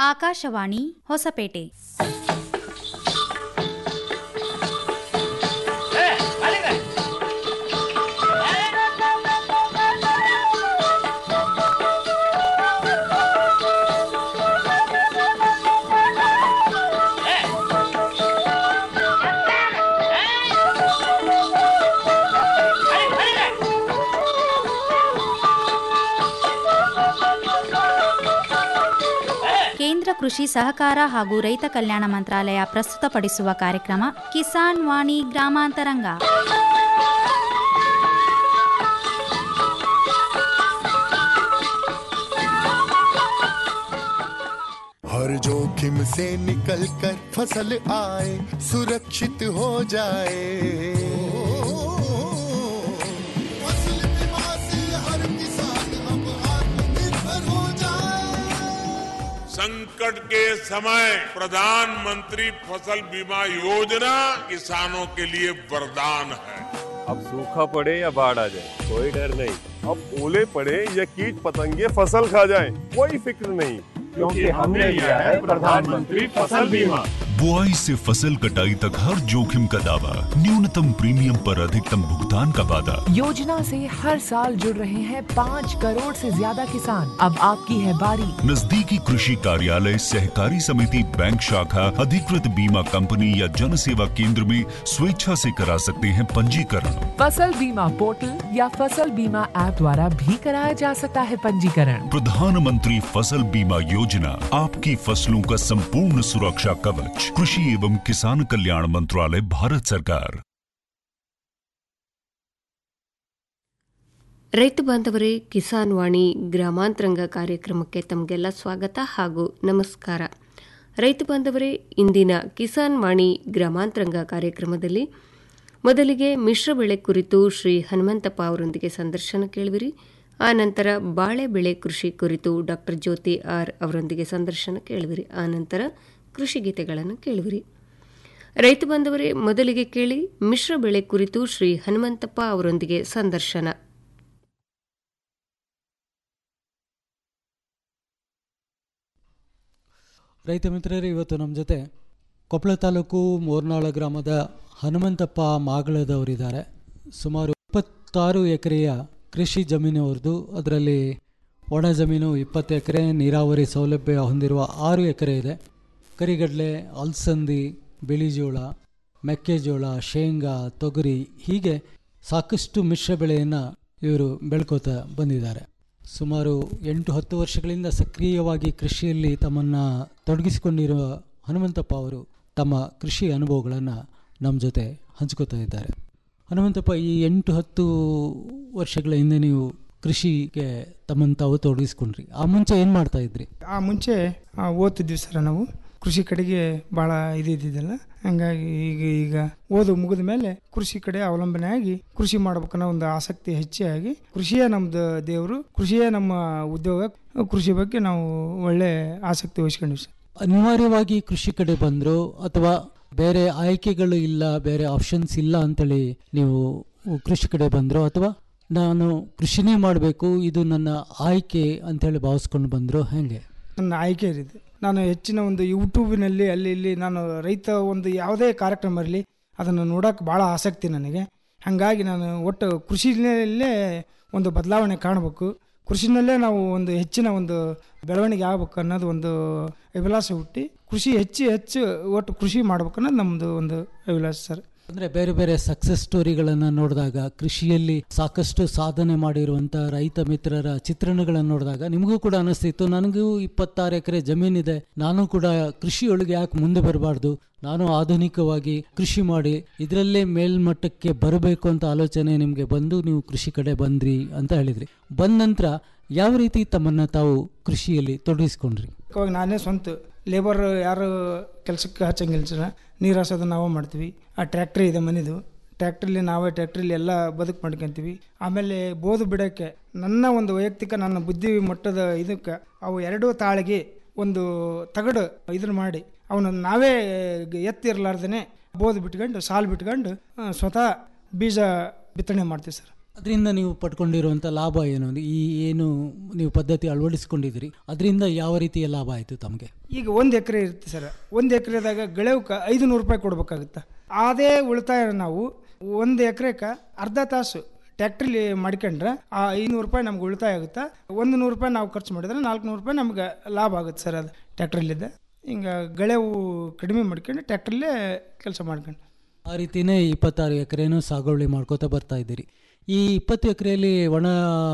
ಆಕಾಶವಾಣಿ ಹೊಸಪೇಟೆ ಕೇಂದ್ರ ಕೃಷಿ ಸಹಕಾರ ಹಾಗೂ ರೈತ ಕಲ್ಯಾಣ ಮಂತ್ರಾಲಯ ಪ್ರಸ್ತುತಪಡಿಸುವ ಕಾರ್ಯಕ್ರಮ ಕಿಸಾನ್ ವಾಣಿ ಗ್ರಾಮಾಂತರಂಗ हर जोखिम से निकल कर फसल आए सुरक्षित हो जाए फसल बीमा से हर किसान अब आत्मनिर्भर हो जाए संकट के समय प्रधानमंत्री फसल बीमा योजना किसानों के लिए वरदान है अब सूखा पड़े या बाढ़ आ जाए कोई डर नहीं अब ओले पड़े या कीट पतंगे फसल खा जाए कोई फिक्र नहीं क्योंकि हमने लिया है प्रधानमंत्री फसल बीमा बुआई से फसल कटाई तक हर जोखिम का दावा न्यूनतम प्रीमियम पर अधिकतम भुगतान का वादा योजना से हर साल जुड़ रहे हैं पाँच करोड़ से ज्यादा किसान अब आपकी है बारी नजदीकी कृषि कार्यालय सहकारी समिति बैंक शाखा अधिकृत बीमा कंपनी या जन सेवा केंद्र में स्वेच्छा से करा सकते हैं पंजीकरण फसल बीमा पोर्टल या फसल बीमा ऐप द्वारा भी कराया जा सकता है पंजीकरण प्रधानमंत्री फसल बीमा योजना आपकी फसलों का संपूर्ण सुरक्षा कवच कृषि एवं किसान कल्याण मंत्रालय भारत सरकार ರೈತ ಬಾಂಧವರೇ ಕಿಸಾನ್ ವಾಣಿ ಗ್ರಾಮಾಂತರಂಗ ಕಾರ್ಯಕ್ರಮಕ್ಕೆ ತಮಗೆಲ್ಲ ಸ್ವಾಗತ ಹಾಗೂ ನಮಸ್ಕಾರ ರೈತ ಬಾಂಧವರೇ ಇಂದಿನ ಕಿಸಾನ್ ವಾಣಿ ಗ್ರಾಮಾಂತರಂಗ ಕಾರ್ಯಕ್ರಮದಲ್ಲಿ ಮೊದಲಿಗೆ ಮಿಶ್ರ ಬೆಳೆ ಕುರಿತು ಶ್ರೀ ಹನುಮಂತಪ್ಪ ಅವರೊಂದಿಗೆ ಸಂದರ್ಶನ ಕೇಳುವಿರಿ ಆ ನಂತರ ಬಾಳೆ ಬೆಳೆ ಕೃಷಿ ಕುರಿತು ಡಾಕ್ಟರ್ ಜ್ಯೋತಿ ಆರ್ ಅವರೊಂದಿಗೆ ಸಂದರ್ಶನ ಕೇಳುವಿರಿ ಆ ನಂತರ ಕೃಷಿ ಗೀತೆಗಳನ್ನು ಕೇಳುವಿರಿ ರೈತ ಬಾಂಧವರೇ ಮೊದಲಿಗೆ ಕೇಳಿ ಮಿಶ್ರ ಬೆಳೆ ಕುರಿತು ಶ್ರೀ ಹನುಮಂತಪ್ಪ ಅವರೊಂದಿಗೆ ಸಂದರ್ಶನ ರೈತ ಮಿತ್ರರೇ ಇವತ್ತು ನಮ್ಮ ಜೊತೆ ಕೊಪ್ಪಳ ತಾಲೂಕು ಮೋರ್ನಾಳ ಗ್ರಾಮದ ಹನುಮಂತಪ್ಪ ಮಾಗಳದವರಿದ್ದಾರೆ ಸುಮಾರು ಇಪ್ಪತ್ತಾರು ಎಕರೆಯ ಕೃಷಿ ಜಮೀನು ಅವ್ರದ್ದು ಅದರಲ್ಲಿ ಒಣ ಜಮೀನು ಇಪ್ಪತ್ತು ಎಕರೆ ನೀರಾವರಿ ಸೌಲಭ್ಯ ಹೊಂದಿರುವ ಆರು ಎಕರೆ ಇದೆ ಕರಿಗಡಲೆ ಅಲಸಂದಿ ಬಿಳಿಜೋಳ ಮೆಕ್ಕೆಜೋಳ ಶೇಂಗಾ ತೊಗರಿ ಹೀಗೆ ಸಾಕಷ್ಟು ಮಿಶ್ರ ಬೆಳೆಯನ್ನು ಇವರು ಬೆಳ್ಕೋತಾ ಬಂದಿದ್ದಾರೆ ಸುಮಾರು ಎಂಟು ಹತ್ತು ವರ್ಷಗಳಿಂದ ಸಕ್ರಿಯವಾಗಿ ಕೃಷಿಯಲ್ಲಿ ತಮ್ಮನ್ನು ತೊಡಗಿಸಿಕೊಂಡಿರುವ ಹನುಮಂತಪ್ಪ ಅವರು ತಮ್ಮ ಕೃಷಿ ಅನುಭವಗಳನ್ನು ನಮ್ಮ ಜೊತೆ ಹಂಚ್ಕೋತಾ ಇದ್ದಾರೆ ಹನುಮಂತಪ್ಪ ಈ ಎಂಟು ಹತ್ತು ವರ್ಷಗಳ ಹಿಂದೆ ನೀವು ಕೃಷಿಗೆ ತಮ್ಮನ್ನು ತಾವು ತೊಡಗಿಸ್ಕೊಂಡ್ರಿ ಆ ಮುಂಚೆ ಏನು ಮಾಡ್ತಾ ಇದ್ರಿ ಆ ಮುಂಚೆ ಆ, ಓದ್ತಿದ್ವಿ ಸರ್ ನಾವು ಕೃಷಿ ಕಡೆಗೆ ಭಾಳ ಇದು ಇದ್ದಿದ್ದಲ್ಲ ಹಂಗಾಗಿ ಈಗ ಈಗ ಓದು ಮುಗಿದ ಮೇಲೆ ಕೃಷಿ ಕಡೆ ಅವಲಂಬನೆ ಆಗಿ ಕೃಷಿ ಮಾಡ್ಬೇಕನ್ನೋ ಒಂದು ಆಸಕ್ತಿ ಹೆಚ್ಚಾಗಿ ಕೃಷಿಯೇ ನಮ್ದು ದೇವರು ಕೃಷಿಯೇ ನಮ್ಮ ಉದ್ಯೋಗ ಕೃಷಿ ಬಗ್ಗೆ ನಾವು ಒಳ್ಳೆ ಆಸಕ್ತಿ ವಹಿಸ್ಕೊಂಡ್ವಿ ಸರ್ ಅನಿವಾರ್ಯವಾಗಿ ಕೃಷಿ ಕಡೆ ಬಂದರು ಅಥವಾ ಬೇರೆ ಆಯ್ಕೆಗಳು ಇಲ್ಲ ಬೇರೆ ಆಪ್ಷನ್ಸ್ ಇಲ್ಲ ಅಂತೇಳಿ ನೀವು ಕೃಷಿ ಕಡೆ ಬಂದರು ಅಥವಾ ನಾನು ಕೃಷಿನೇ ಮಾಡಬೇಕು ಇದು ನನ್ನ ಆಯ್ಕೆ ಅಂತೇಳಿ ಭಾವಿಸ್ಕೊಂಡು ಬಂದರು ಹೇಗೆ ನನ್ನ ಆಯ್ಕೆ ಇದೆ ನಾನು ಹೆಚ್ಚಿನ ಒಂದು ಯೂಟ್ಯೂಬಿನಲ್ಲಿ ಅಲ್ಲಿ ಇಲ್ಲಿ ನಾನು ರೈತ ಒಂದು ಯಾವುದೇ ಕಾರ್ಯಕ್ರಮ ಇರಲಿ ಅದನ್ನು ನೋಡೋಕೆ ಭಾಳ ಆಸಕ್ತಿ ನನಗೆ ಹಾಗಾಗಿ ನಾನು ಒಟ್ಟು ಕೃಷಿನಲ್ಲೇ ಒಂದು ಬದಲಾವಣೆ ಕಾಣಬೇಕು ಕೃಷಿನಲ್ಲೇ ನಾವು ಒಂದು ಹೆಚ್ಚಿನ ಒಂದು ಬೆಳವಣಿಗೆ ಆಗ್ಬೇಕು ಅನ್ನೋದು ಒಂದು ಅಭಿಲಾಷೆ ಹುಟ್ಟಿ ಕೃಷಿ ಹೆಚ್ಚು ಹೆಚ್ಚು ಒಟ್ಟು ಕೃಷಿ ಮಾಡ್ಬೇಕು ಅನ್ನೋದು ನಮ್ಮದು ಒಂದು ಅಭಿಲಾಷೆ ಸರ್ ಅಂದರೆ ಬೇರೆ ಬೇರೆ ಸಕ್ಸಸ್ ಸ್ಟೋರಿಗಳನ್ನು ನೋಡಿದಾಗ ಕೃಷಿಯಲ್ಲಿ ಸಾಕಷ್ಟು ಸಾಧನೆ ಮಾಡಿರುವಂಥ ರೈತ ಮಿತ್ರರ ಚಿತ್ರಣಗಳನ್ನು ನೋಡಿದಾಗ ನಿಮಗೂ ಕೂಡ ಅನಿಸ್ತಿತ್ತು ನನಗೂ ಇಪ್ಪತ್ತಾರು ಎಕರೆ ಜಮೀನಿದೆ ನಾನು ಕೂಡ ಕೃಷಿಯೊಳಗೆ ಯಾಕೆ ಮುಂದೆ ಬರಬಾರ್ದು ನಾನು ಆಧುನಿಕವಾಗಿ ಕೃಷಿ ಮಾಡಿ ಇದರಲ್ಲೇ ಮೇಲ್ಮಟ್ಟಕ್ಕೆ ಬರಬೇಕು ಅಂತ ಆಲೋಚನೆ ನಿಮಗೆ ಬಂದು ನೀವು ಕೃಷಿ ಕಡೆ ಬಂದ್ರಿ ಅಂತ ಹೇಳಿದ್ರಿ ಬಂದ ನಂತರ ಯಾವ ರೀತಿ ತಮ್ಮನ್ನು ತಾವು ಕೃಷಿಯಲ್ಲಿ ತೊಡಗಿಸ್ಕೊಂಡ್ರಿ ಅವಾಗ ನಾನೇ ಸ್ವಂತ ಲೇಬರ್ ಯಾರು ಕೆಲಸಕ್ಕೆ ಹಚ್ಚಂಗಿಲ್ಲ ಸರ್ ನೀರು ಹಾಸೋದು ನಾವೇ ಮಾಡ್ತೀವಿ ಆ ಟ್ರ್ಯಾಕ್ಟ್ರಿ ಇದೆ ಮನೆದು ಟ್ರ್ಯಾಕ್ಟ್ರಲ್ಲಿ ನಾವೇ ಟ್ರ್ಯಾಕ್ಟ್ರಲ್ಲಿ ಎಲ್ಲ ಬದುಕು ಮಾಡ್ಕೊಂತೀವಿ ಆಮೇಲೆ ಬೋದು ಬಿಡೋಕ್ಕೆ ನನ್ನ ಒಂದು ವೈಯಕ್ತಿಕ ನನ್ನ ಬುದ್ಧಿ ಮಟ್ಟದ ಇದಕ್ಕೆ ಅವು ಎರಡೂ ತಾಳಿಗೆ ಒಂದು ತಗಡು ಇದನ್ನ ಮಾಡಿ ಅವನು ನಾವೇ ಎತ್ತಿರ್ಲಾರ್ದೇ ಬೋದು ಬಿಟ್ಕೊಂಡು ಸಾಲು ಬಿಟ್ಕೊಂಡು ಆ, ಸ್ವತಃ ಬೀಜ ಬಿತ್ತನೆ ಮಾಡ್ತೀವಿ ಸರ್ ಅದರಿಂದ ನೀವು ಪಡ್ಕೊಂಡಿರುವಂಥ ಲಾಭ ಏನು ಈ ಏನು ನೀವು ಪದ್ಧತಿ ಅಳವಡಿಸ್ಕೊಂಡಿದ್ದೀರಿ ಅದರಿಂದ ಯಾವ ರೀತಿಯ ಲಾಭ ಆಯಿತು ತಮಗೆ ಈಗ ಒಂದು ಎಕರೆ ಇರುತ್ತೆ ಸರ್ ಒಂದು ಎಕರೆದಾಗ ಗಳವ್ಕ ಐದು ನೂರು ರೂಪಾಯಿ ಕೊಡ್ಬೇಕಾಗುತ್ತೆ ಅದೇ ಉಳಿತಾಯ ನಾವು ಒಂದು ಎಕರೆಗೆ ಅರ್ಧ ತಾಸು ಟ್ಯಾಕ್ಟ್ರಿಲಿ ಮಾಡ್ಕೊಂಡ್ರೆ ಆ ಐನೂರು ರೂಪಾಯಿ ನಮ್ಗೆ ಉಳಿತಾಯ ಆಗುತ್ತೆ ಒಂದು ನೂರು ರೂಪಾಯಿ ನಾವು ಖರ್ಚು ಮಾಡಿದ್ರೆ ನಾಲ್ಕು ನೂರು ರೂಪಾಯಿ ನಮ್ಗೆ ಲಾಭ ಆಗುತ್ತೆ ಸರ್ ಅದು ಟ್ಯಾಕ್ಟ್ರಲ್ಲಿದ್ದ ಹಿಂಗೆ ಗಳೆವು ಕಡಿಮೆ ಮಾಡ್ಕೊಂಡು ಟ್ಯಾಕ್ಟ್ರಲ್ಲೇ ಕೆಲಸ ಮಾಡ್ಕೊಂಡು ಆ ರೀತಿಯೇ ಇಪ್ಪತ್ತಾರು ಎಕರೆನೂ ಸಾಗುವಳಿ ಮಾಡ್ಕೋತಾ ಬರ್ತಾ ಇದ್ದೀರಿ ಈ ಇಪ್ಪತ್ತು ಎಕರೆಯಲ್ಲಿ ಒಣ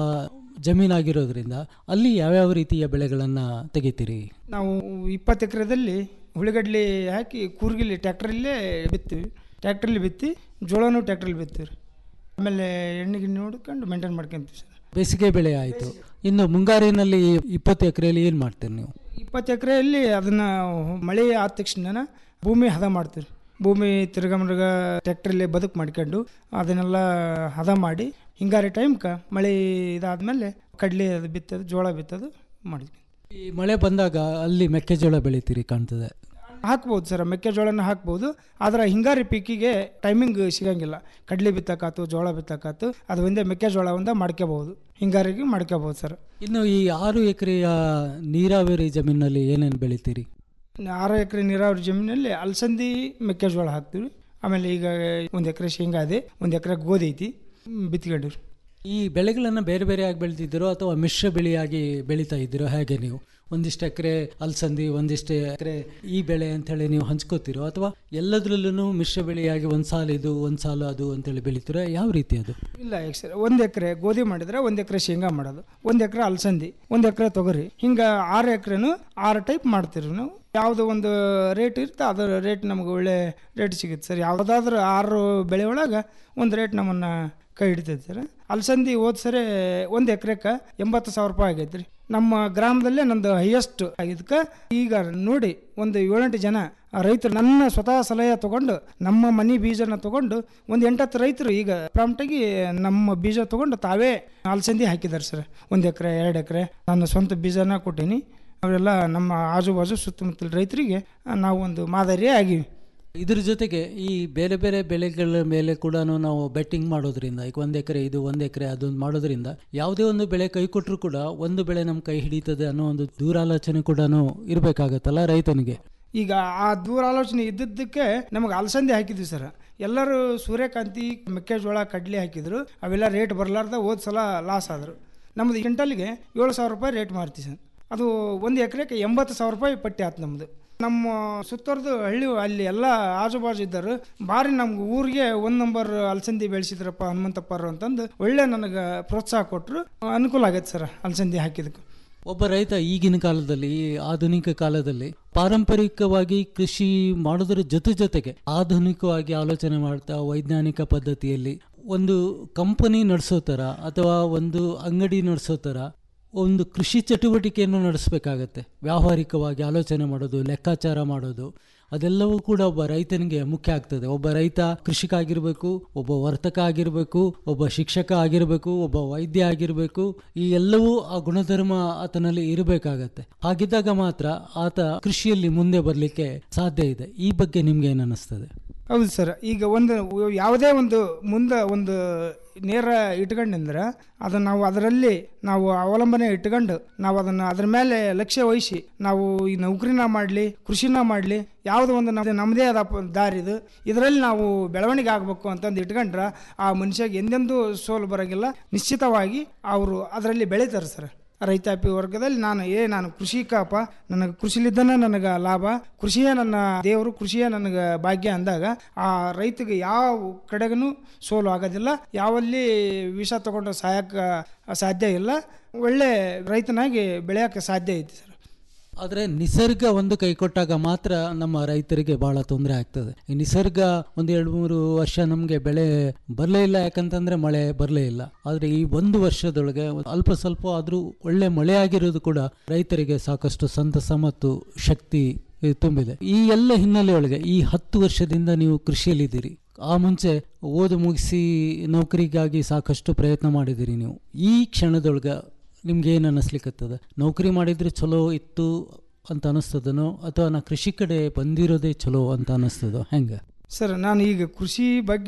ಜಮೀನಾಗಿರೋದ್ರಿಂದ ಅಲ್ಲಿ ಯಾವ್ಯಾವ ರೀತಿಯ ಬೆಳೆಗಳನ್ನು ತೆಗಿತೀರಿ ನಾವು ಇಪ್ಪತ್ತು ಎಕರೆದಲ್ಲಿ ಉಳ್ಳಗಡ್ಲಿ ಹಾಕಿ ಕೂರ್ಗಿಲಿ ಟ್ಯಾಕ್ಟ್ರಲ್ಲೇ ಬಿತ್ತೀವಿ ಟ್ಯಾಕ್ಟ್ರಲ್ಲಿ ಬಿತ್ತಿ ಜೋಳನೂ ಟ್ಯಾಕ್ಟ್ರಲ್ಲಿ ಬಿತ್ತೀವಿ ರೀ ಆಮೇಲೆ ಎಣ್ಣೆ ಗಿಣ್ಣೆ ನೋಡ್ಕೊಂಡು ಮೇಂಟೈನ್ ಮಾಡ್ಕೊಂತೀವಿ ಸರ್ ಬೇಸಿಗೆ ಬೆಳೆ ಆಯಿತು ಇನ್ನು ಮುಂಗಾರಿನಲ್ಲಿ ಇಪ್ಪತ್ತು ಎಕರೆಯಲ್ಲಿ ಏನು ಮಾಡ್ತೀರಿ ನೀವು ಇಪ್ಪತ್ತು ಎಕರೆಯಲ್ಲಿ ಅದನ್ನು ಮಳೆ ಆದ ತಕ್ಷಣ ಭೂಮಿ ಹದ ಮಾಡ್ತೀವಿ ಭೂಮಿ ತಿರ್ಗ ಮೃಗ ಟ್ಯಾಕ್ಟ್ರಲ್ಲಿ ಬದುಕು ಮಾಡ್ಕೊಂಡು ಅದನ್ನೆಲ್ಲ ಹದ ಮಾಡಿ ಹಿಂಗಾರಿ ಟೈಮ್ಗೆ ಮಳೆ ಇದಾದ್ಮೇಲೆ ಕಡಲೆ ಅದು ಬಿತ್ತೋದು ಜೋಳ ಬಿತ್ತೋದು ಮಾಡಿದ್ವಿ ಈ ಮಳೆ ಬಂದಾಗ ಅಲ್ಲಿ ಮೆಕ್ಕೆಜೋಳ ಬೆಳಿತೀರಿ ಕಾಣ್ತದೆ ಹಾಕ್ಬೋದು ಸರ್ ಮೆಕ್ಕೆಜೋಳನ ಹಾಕ್ಬೋದು ಆದರೆ ಹಿಂಗಾರಿ ಪೀಕಿಗೆ ಟೈಮಿಂಗ್ ಸಿಗಂಗಿಲ್ಲ ಕಡಲೆ ಬಿತ್ತಕ್ಕಾತು ಜೋಳ ಬಿತ್ತಕ್ಕಾತು ಅದು ಒಂದೇ ಮೆಕ್ಕೆಜೋಳ ಒಂದೇ ಮಾಡ್ಕೋಬಹುದು ಹಿಂಗಾರಿಗೆ ಮಾಡ್ಕೋಬಹುದು ಸರ್ ಇನ್ನು ಈ ಆರು ಎಕರೆಯ ನೀರಾವರಿ ಜಮೀನಲ್ಲಿ ಏನೇನು ಬೆಳಿತೀರಿ ಆರು ಎಕರೆ ನೀರಾವರಿ ಜಮೀನಲ್ಲಿ ಅಲಸಂದಿ ಮೆಕ್ಕೆಜೋಳ ಹಾಕ್ತೀವಿ ಆಮೇಲೆ ಈಗ ಒಂದು ಎಕರೆ ಶೇಂಗಾ ಇದೆ ಒಂದು ಎಕರೆ ಗೋಧಿ ಐತಿ ಬಿತ್ಕೊಂಡಿವ್ರಿ ಈ ಬೆಳೆಗಳನ್ನು ಬೇರೆ ಬೇರೆಯಾಗಿ ಬೆಳೆದಿದ್ದೀರೋ ಅಥವಾ ಮಿಶ್ರ ಬೆಳೆಯಾಗಿ ಬೆಳೀತಾ ಇದ್ದೀರೋ ಹೇಗೆ ನೀವು ಒಂದಿಷ್ಟು ಎಕರೆ ಅಲಸಂದಿ ಒಂದಿಷ್ಟು ಎಕರೆ ಈ ಬೆಳೆ ಅಂತೇಳಿ ನೀವು ಹಂಚ್ಕೋತಿರೋ ಅಥವಾ ಎಲ್ಲದರಲ್ಲೂ ಮಿಶ್ರ ಬೆಳೆಯಾಗಿ ಒಂದು ಸಾಲು ಇದು ಒಂದು ಸಾಲು ಅದು ಅಂತೇಳಿ ಬೆಳಿತೀರೋ ಯಾವ ರೀತಿ ಅದು ಇಲ್ಲ ಈಗ ಸರ್ ಒಂದು ಎಕರೆ ಗೋಧಿ ಮಾಡಿದ್ರೆ ಒಂದು ಎಕರೆ ಶೇಂಗಾ ಮಾಡೋದು ಒಂದು ಎಕರೆ ಅಲಸಂದಿ ಒಂದು ಎಕರೆ ತೊಗರಿ ಹಿಂಗೆ ಆರು ಎಕರೆನು ಆರು ಟೈಪ್ ಮಾಡ್ತೀವಿ ನಾವು ಯಾವುದೋ ಒಂದು ರೇಟ್ ಇರುತ್ತೆ ಅದರ ರೇಟ್ ನಮ್ಗೆ ಒಳ್ಳೆ ರೇಟ್ ಸಿಗುತ್ತೆ ಸರ್ ಯಾವುದಾದ್ರೂ ಆರು ಬೆಳೆ ಒಳಗೆ ಒಂದು ರೇಟ್ ನಮ್ಮನ್ನು ಕೈ ಹಿಡಿತೈತೆ ಸರ್ ಅಲಸಂದಿ ಹೋದ ಸರಿ ಒಂದು ಎಕರೆಗೆ ಎಂಬತ್ತು ಸಾವಿರ ರೂಪಾಯಿ ಆಗೈತೆ ರೀ ನಮ್ಮ ಗ್ರಾಮದಲ್ಲೇ ನಂದು ಹೈಯೆಸ್ಟ್ ಇದಕ್ಕೆ ಈಗ ನೋಡಿ ಒಂದು ಏಳೆಂಟು ಜನ ರೈತರು ನನ್ನ ಸ್ವತಃ ಸಲಹೆ ತಗೊಂಡು ನಮ್ಮ ಮನಿ ಬೀಜನ ತಗೊಂಡು ಒಂದು ಎಂಟತ್ತು ರೈತರು ಈಗ ಪ್ರಾಂಪ್ಟಾಗಿ ನಮ್ಮ ಬೀಜ ತಗೊಂಡು ತಾವೇ ಅಲಸಂದಿ ಹಾಕಿದ್ದಾರೆ ಸರ್ ಒಂದು ಎಕರೆ ಎರಡು ಎಕರೆ ನಾನು ಸ್ವಂತ ಬೀಜನ ಕೊಟ್ಟೀನಿ ಅವರೆಲ್ಲ ನಮ್ಮ ಆಜು ಬಾಜು ಸುತ್ತಮುತ್ತಲ ರೈತರಿಗೆ ನಾವು ಒಂದು ಮಾದರಿಯೇ ಆಗಿವಿ ಇದ್ರ ಜೊತೆಗೆ ಈ ಬೇರೆ ಬೇರೆ ಬೆಳೆಗಳ ಮೇಲೆ ಕೂಡ ನಾವು ಬೆಟ್ಟಿಂಗ್ ಮಾಡೋದ್ರಿಂದ ಈಗ ಒಂದು ಎಕರೆ ಇದು ಒಂದು ಎಕರೆ ಅದೊಂದು ಮಾಡೋದ್ರಿಂದ ಯಾವುದೇ ಒಂದು ಬೆಳೆ ಕೈ ಕೊಟ್ಟರು ಕೂಡ ಒಂದು ಬೆಳೆ ನಮ್ಮ ಕೈ ಹಿಡಿತದೆ ಅನ್ನೋ ಒಂದು ದೂರಾಲೋಚನೆ ಕೂಡ ಇರಬೇಕಾಗತ್ತಲ್ಲ ರೈತನಿಗೆ ಈಗ ಆ ದೂರಾಲೋಚನೆ ಇದ್ದದ್ದಕ್ಕೆ ನಮಗೆ ಅಲಸಂದಿ ಹಾಕಿದ್ವಿ ಸರ್ ಎಲ್ಲರೂ ಸೂರ್ಯಕಾಂತಿ ಮೆಕ್ಕೆಜೋಳ ಕಡ್ಲೆ ಹಾಕಿದ್ರು ಅವೆಲ್ಲ ರೇಟ್ ಬರಲಾರ್ದ ಹೋದ ಸಲ ಲಾಸ್ ಆದರು ನಮ್ಮದು ಕ್ವಿಂಟಲ್ಗೆ ಏಳು ಸಾವಿರ ರೂಪಾಯಿ ರೇಟ್ ಮಾರ್ತೀವಿ ಸರ್ ಅದು ಒಂದು ಎಕರೆಗೆ ಎಂಬತ್ತು ಸಾವಿರ ರೂಪಾಯಿ ಪಟ್ಟಿ ಆಯ್ತು ನಮ್ಮದು ನಮ್ಮ ಸುತ್ತೋರ್ದು ಹಳ್ಳಿ ಅಲ್ಲಿ ಎಲ್ಲ ಆಜು ಬಾಜು ಇದ್ದರು ಭಾರಿ ನಮ್ಗೆ ಊರಿಗೆ ಒಂದು ನಂಬರ್ ಅಲಸಂದಿ ಬೆಳೆಸಿದ್ರಪ್ಪ ಹನುಮಂತಪ್ಪರು ಅಂತಂದು ಒಳ್ಳೆ ನನಗೆ ಪ್ರೋತ್ಸಾಹ ಕೊಟ್ಟರು ಅನುಕೂಲ ಆಗೈತೆ ಸರ್ ಅಲಸಂದಿ ಹಾಕಿದಕ್ಕೆ ಒಬ್ಬ ರೈತ ಈಗಿನ ಕಾಲದಲ್ಲಿ ಈ ಆಧುನಿಕ ಕಾಲದಲ್ಲಿ ಪಾರಂಪರಿಕವಾಗಿ ಕೃಷಿ ಮಾಡೋದ್ರ ಜೊತೆ ಜೊತೆಗೆ ಆಧುನಿಕವಾಗಿ ಆಲೋಚನೆ ಮಾಡ್ತಾ ವೈಜ್ಞಾನಿಕ ಪದ್ಧತಿಯಲ್ಲಿ ಒಂದು ಕಂಪನಿ ನಡೆಸೋ ಥರ ಅಥವಾ ಒಂದು ಅಂಗಡಿ ನಡೆಸೋ ಥರ ಒಂದು ಕೃಷಿ ಚಟುವಟಿಕೆಯನ್ನು ನಡೆಸಬೇಕಾಗತ್ತೆ ವ್ಯಾವಹಾರಿಕವಾಗಿ ಆಲೋಚನೆ ಮಾಡೋದು ಲೆಕ್ಕಾಚಾರ ಮಾಡೋದು ಅದೆಲ್ಲವೂ ಕೂಡ ಒಬ್ಬ ರೈತನಿಗೆ ಮುಖ್ಯ ಆಗ್ತದೆ ಒಬ್ಬ ರೈತ ಕೃಷಿಕ ಆಗಿರಬೇಕು ಒಬ್ಬ ವರ್ತಕ ಆಗಿರಬೇಕು ಒಬ್ಬ ಶಿಕ್ಷಕ ಆಗಿರಬೇಕು ಒಬ್ಬ ವೈದ್ಯ ಆಗಿರಬೇಕು ಈ ಎಲ್ಲವೂ ಆ ಗುಣಧರ್ಮ ಆತನಲ್ಲಿ ಇರಬೇಕಾಗತ್ತೆ ಹಾಗಿದ್ದಾಗ ಮಾತ್ರ ಆತ ಕೃಷಿಯಲ್ಲಿ ಮುಂದೆ ಬರಲಿಕ್ಕೆ ಸಾಧ್ಯ ಇದೆ ಈ ಬಗ್ಗೆ ನಿಮ್ಗೆ ಏನು ಅನ್ನಿಸ್ತದೆ ಹೌದು ಸರ್ ಈಗ ಒಂದು ಯಾವುದೇ ಒಂದು ಮುಂದೆ ಒಂದು ನೇರ ಇಟ್ಕೊಂಡ್ರೆ ಅದನ್ನು ನಾವು ಅದರಲ್ಲಿ ನಾವು ಅವಲಂಬನೆ ಇಟ್ಕೊಂಡು ನಾವು ಅದನ್ನು ಅದ್ರ ಮೇಲೆ ಲಕ್ಷ್ಯ ವಹಿಸಿ ನಾವು ಈ ನೌಕರಿನ ಮಾಡಲಿ ಕೃಷಿನ ಮಾಡಲಿ ಯಾವುದೋ ಒಂದು ನಮ್ಮದೇ ನಮ್ಮದೇ ಆದ ಪ- ದಾರಿ ಇದು ಇದರಲ್ಲಿ ನಾವು ಬೆಳವಣಿಗೆ ಆಗಬೇಕು ಅಂತಂದು ಇಟ್ಕೊಂಡ್ರೆ ಆ ಮನುಷ್ಯಗೆ ಎಂದೆಂದೂ ಸೋಲು ಬರೋಂಗಿಲ್ಲ ನಿಶ್ಚಿತವಾಗಿ ಅವರು ಅದರಲ್ಲಿ ಬೆಳೀತಾರೆ ಸರ್ ರೈತಾಪಿ ವರ್ಗದಲ್ಲಿ ನಾನು ಏ ನಾನು ಕೃಷಿಕಪ್ಪ ನನಗೆ ಕೃಷಿಲಿದ್ದನೇ ನನಗೆ ಲಾಭ ಕೃಷಿಯೇ ನನ್ನ ದೇವರು ಕೃಷಿಯೇ ನನಗೆ ಭಾಗ್ಯ ಅಂದಾಗ ಆ ರೈತಗೆ ಯಾವ ಕಡೆಗೂ ಸೋಲು ಆಗೋದಿಲ್ಲ ಯಾವಲ್ಲಿ ವಿಷ ತಗೊಂಡು ಸಾಯಕ್ಕೆ ಸಾಧ್ಯ ಇಲ್ಲ ಒಳ್ಳೆ ರೈತನಾಗಿ ಬೆಳೆಯೋಕ್ಕೆ ಸಾಧ್ಯ ಐತಿ ಸರ್ ಆದರೆ ನಿಸರ್ಗ ಒಂದು ಕೈ ಕೊಟ್ಟಾಗ ಮಾತ್ರ ನಮ್ಮ ರೈತರಿಗೆ ಬಹಳ ತೊಂದರೆ ಆಗ್ತದೆ ಈ ನಿಸರ್ಗ ಒಂದು ಎರಡು ಮೂರು ವರ್ಷ ನಮಗೆ ಬೆಳೆ ಬರಲೇ ಇಲ್ಲ ಯಾಕಂತಂದ್ರೆ ಮಳೆ ಬರಲೇ ಇಲ್ಲ ಆದರೆ ಈ ಒಂದು ವರ್ಷದೊಳಗೆ ಅಲ್ಪ ಸ್ವಲ್ಪ ಆದರೂ ಒಳ್ಳೆ ಮಳೆ ಆಗಿರೋದು ಕೂಡ ರೈತರಿಗೆ ಸಾಕಷ್ಟು ಸಂತಸ ಮತ್ತು ಶಕ್ತಿ ಇದು ತುಂಬಿದೆ ಈ ಎಲ್ಲ ಹಿನ್ನೆಲೆಯೊಳಗೆ ಈ ಹತ್ತು ವರ್ಷದಿಂದ ನೀವು ಕೃಷಿಯಲ್ಲಿದ್ದೀರಿ ಆ ಮುಂಚೆ ಓದು ಮುಗಿಸಿ ನೌಕರಿಗಾಗಿ ಸಾಕಷ್ಟು ಪ್ರಯತ್ನ ಮಾಡಿದ್ದೀರಿ ನೀವು ಈ ಕ್ಷಣದೊಳಗೆ ನಿಮ್ಗೆ ಏನು ಅನ್ನಿಸ್ಲಿಕ್ಕತ್ತದ ನೌಕರಿ ಮಾಡಿದ್ರೆ ಚಲೋ ಇತ್ತು ಅಂತ ಅನಿಸ್ತದನೋ ಅಥವಾ ನಾ ಕೃಷಿ ಕಡೆ ಬಂದಿರೋದೇ ಚಲೋ ಅಂತ ಅನಿಸ್ತದೋ ಹೆಂಗೆ ಸರ್ ನಾನು ಈಗ ಕೃಷಿ ಬಗ್ಗೆ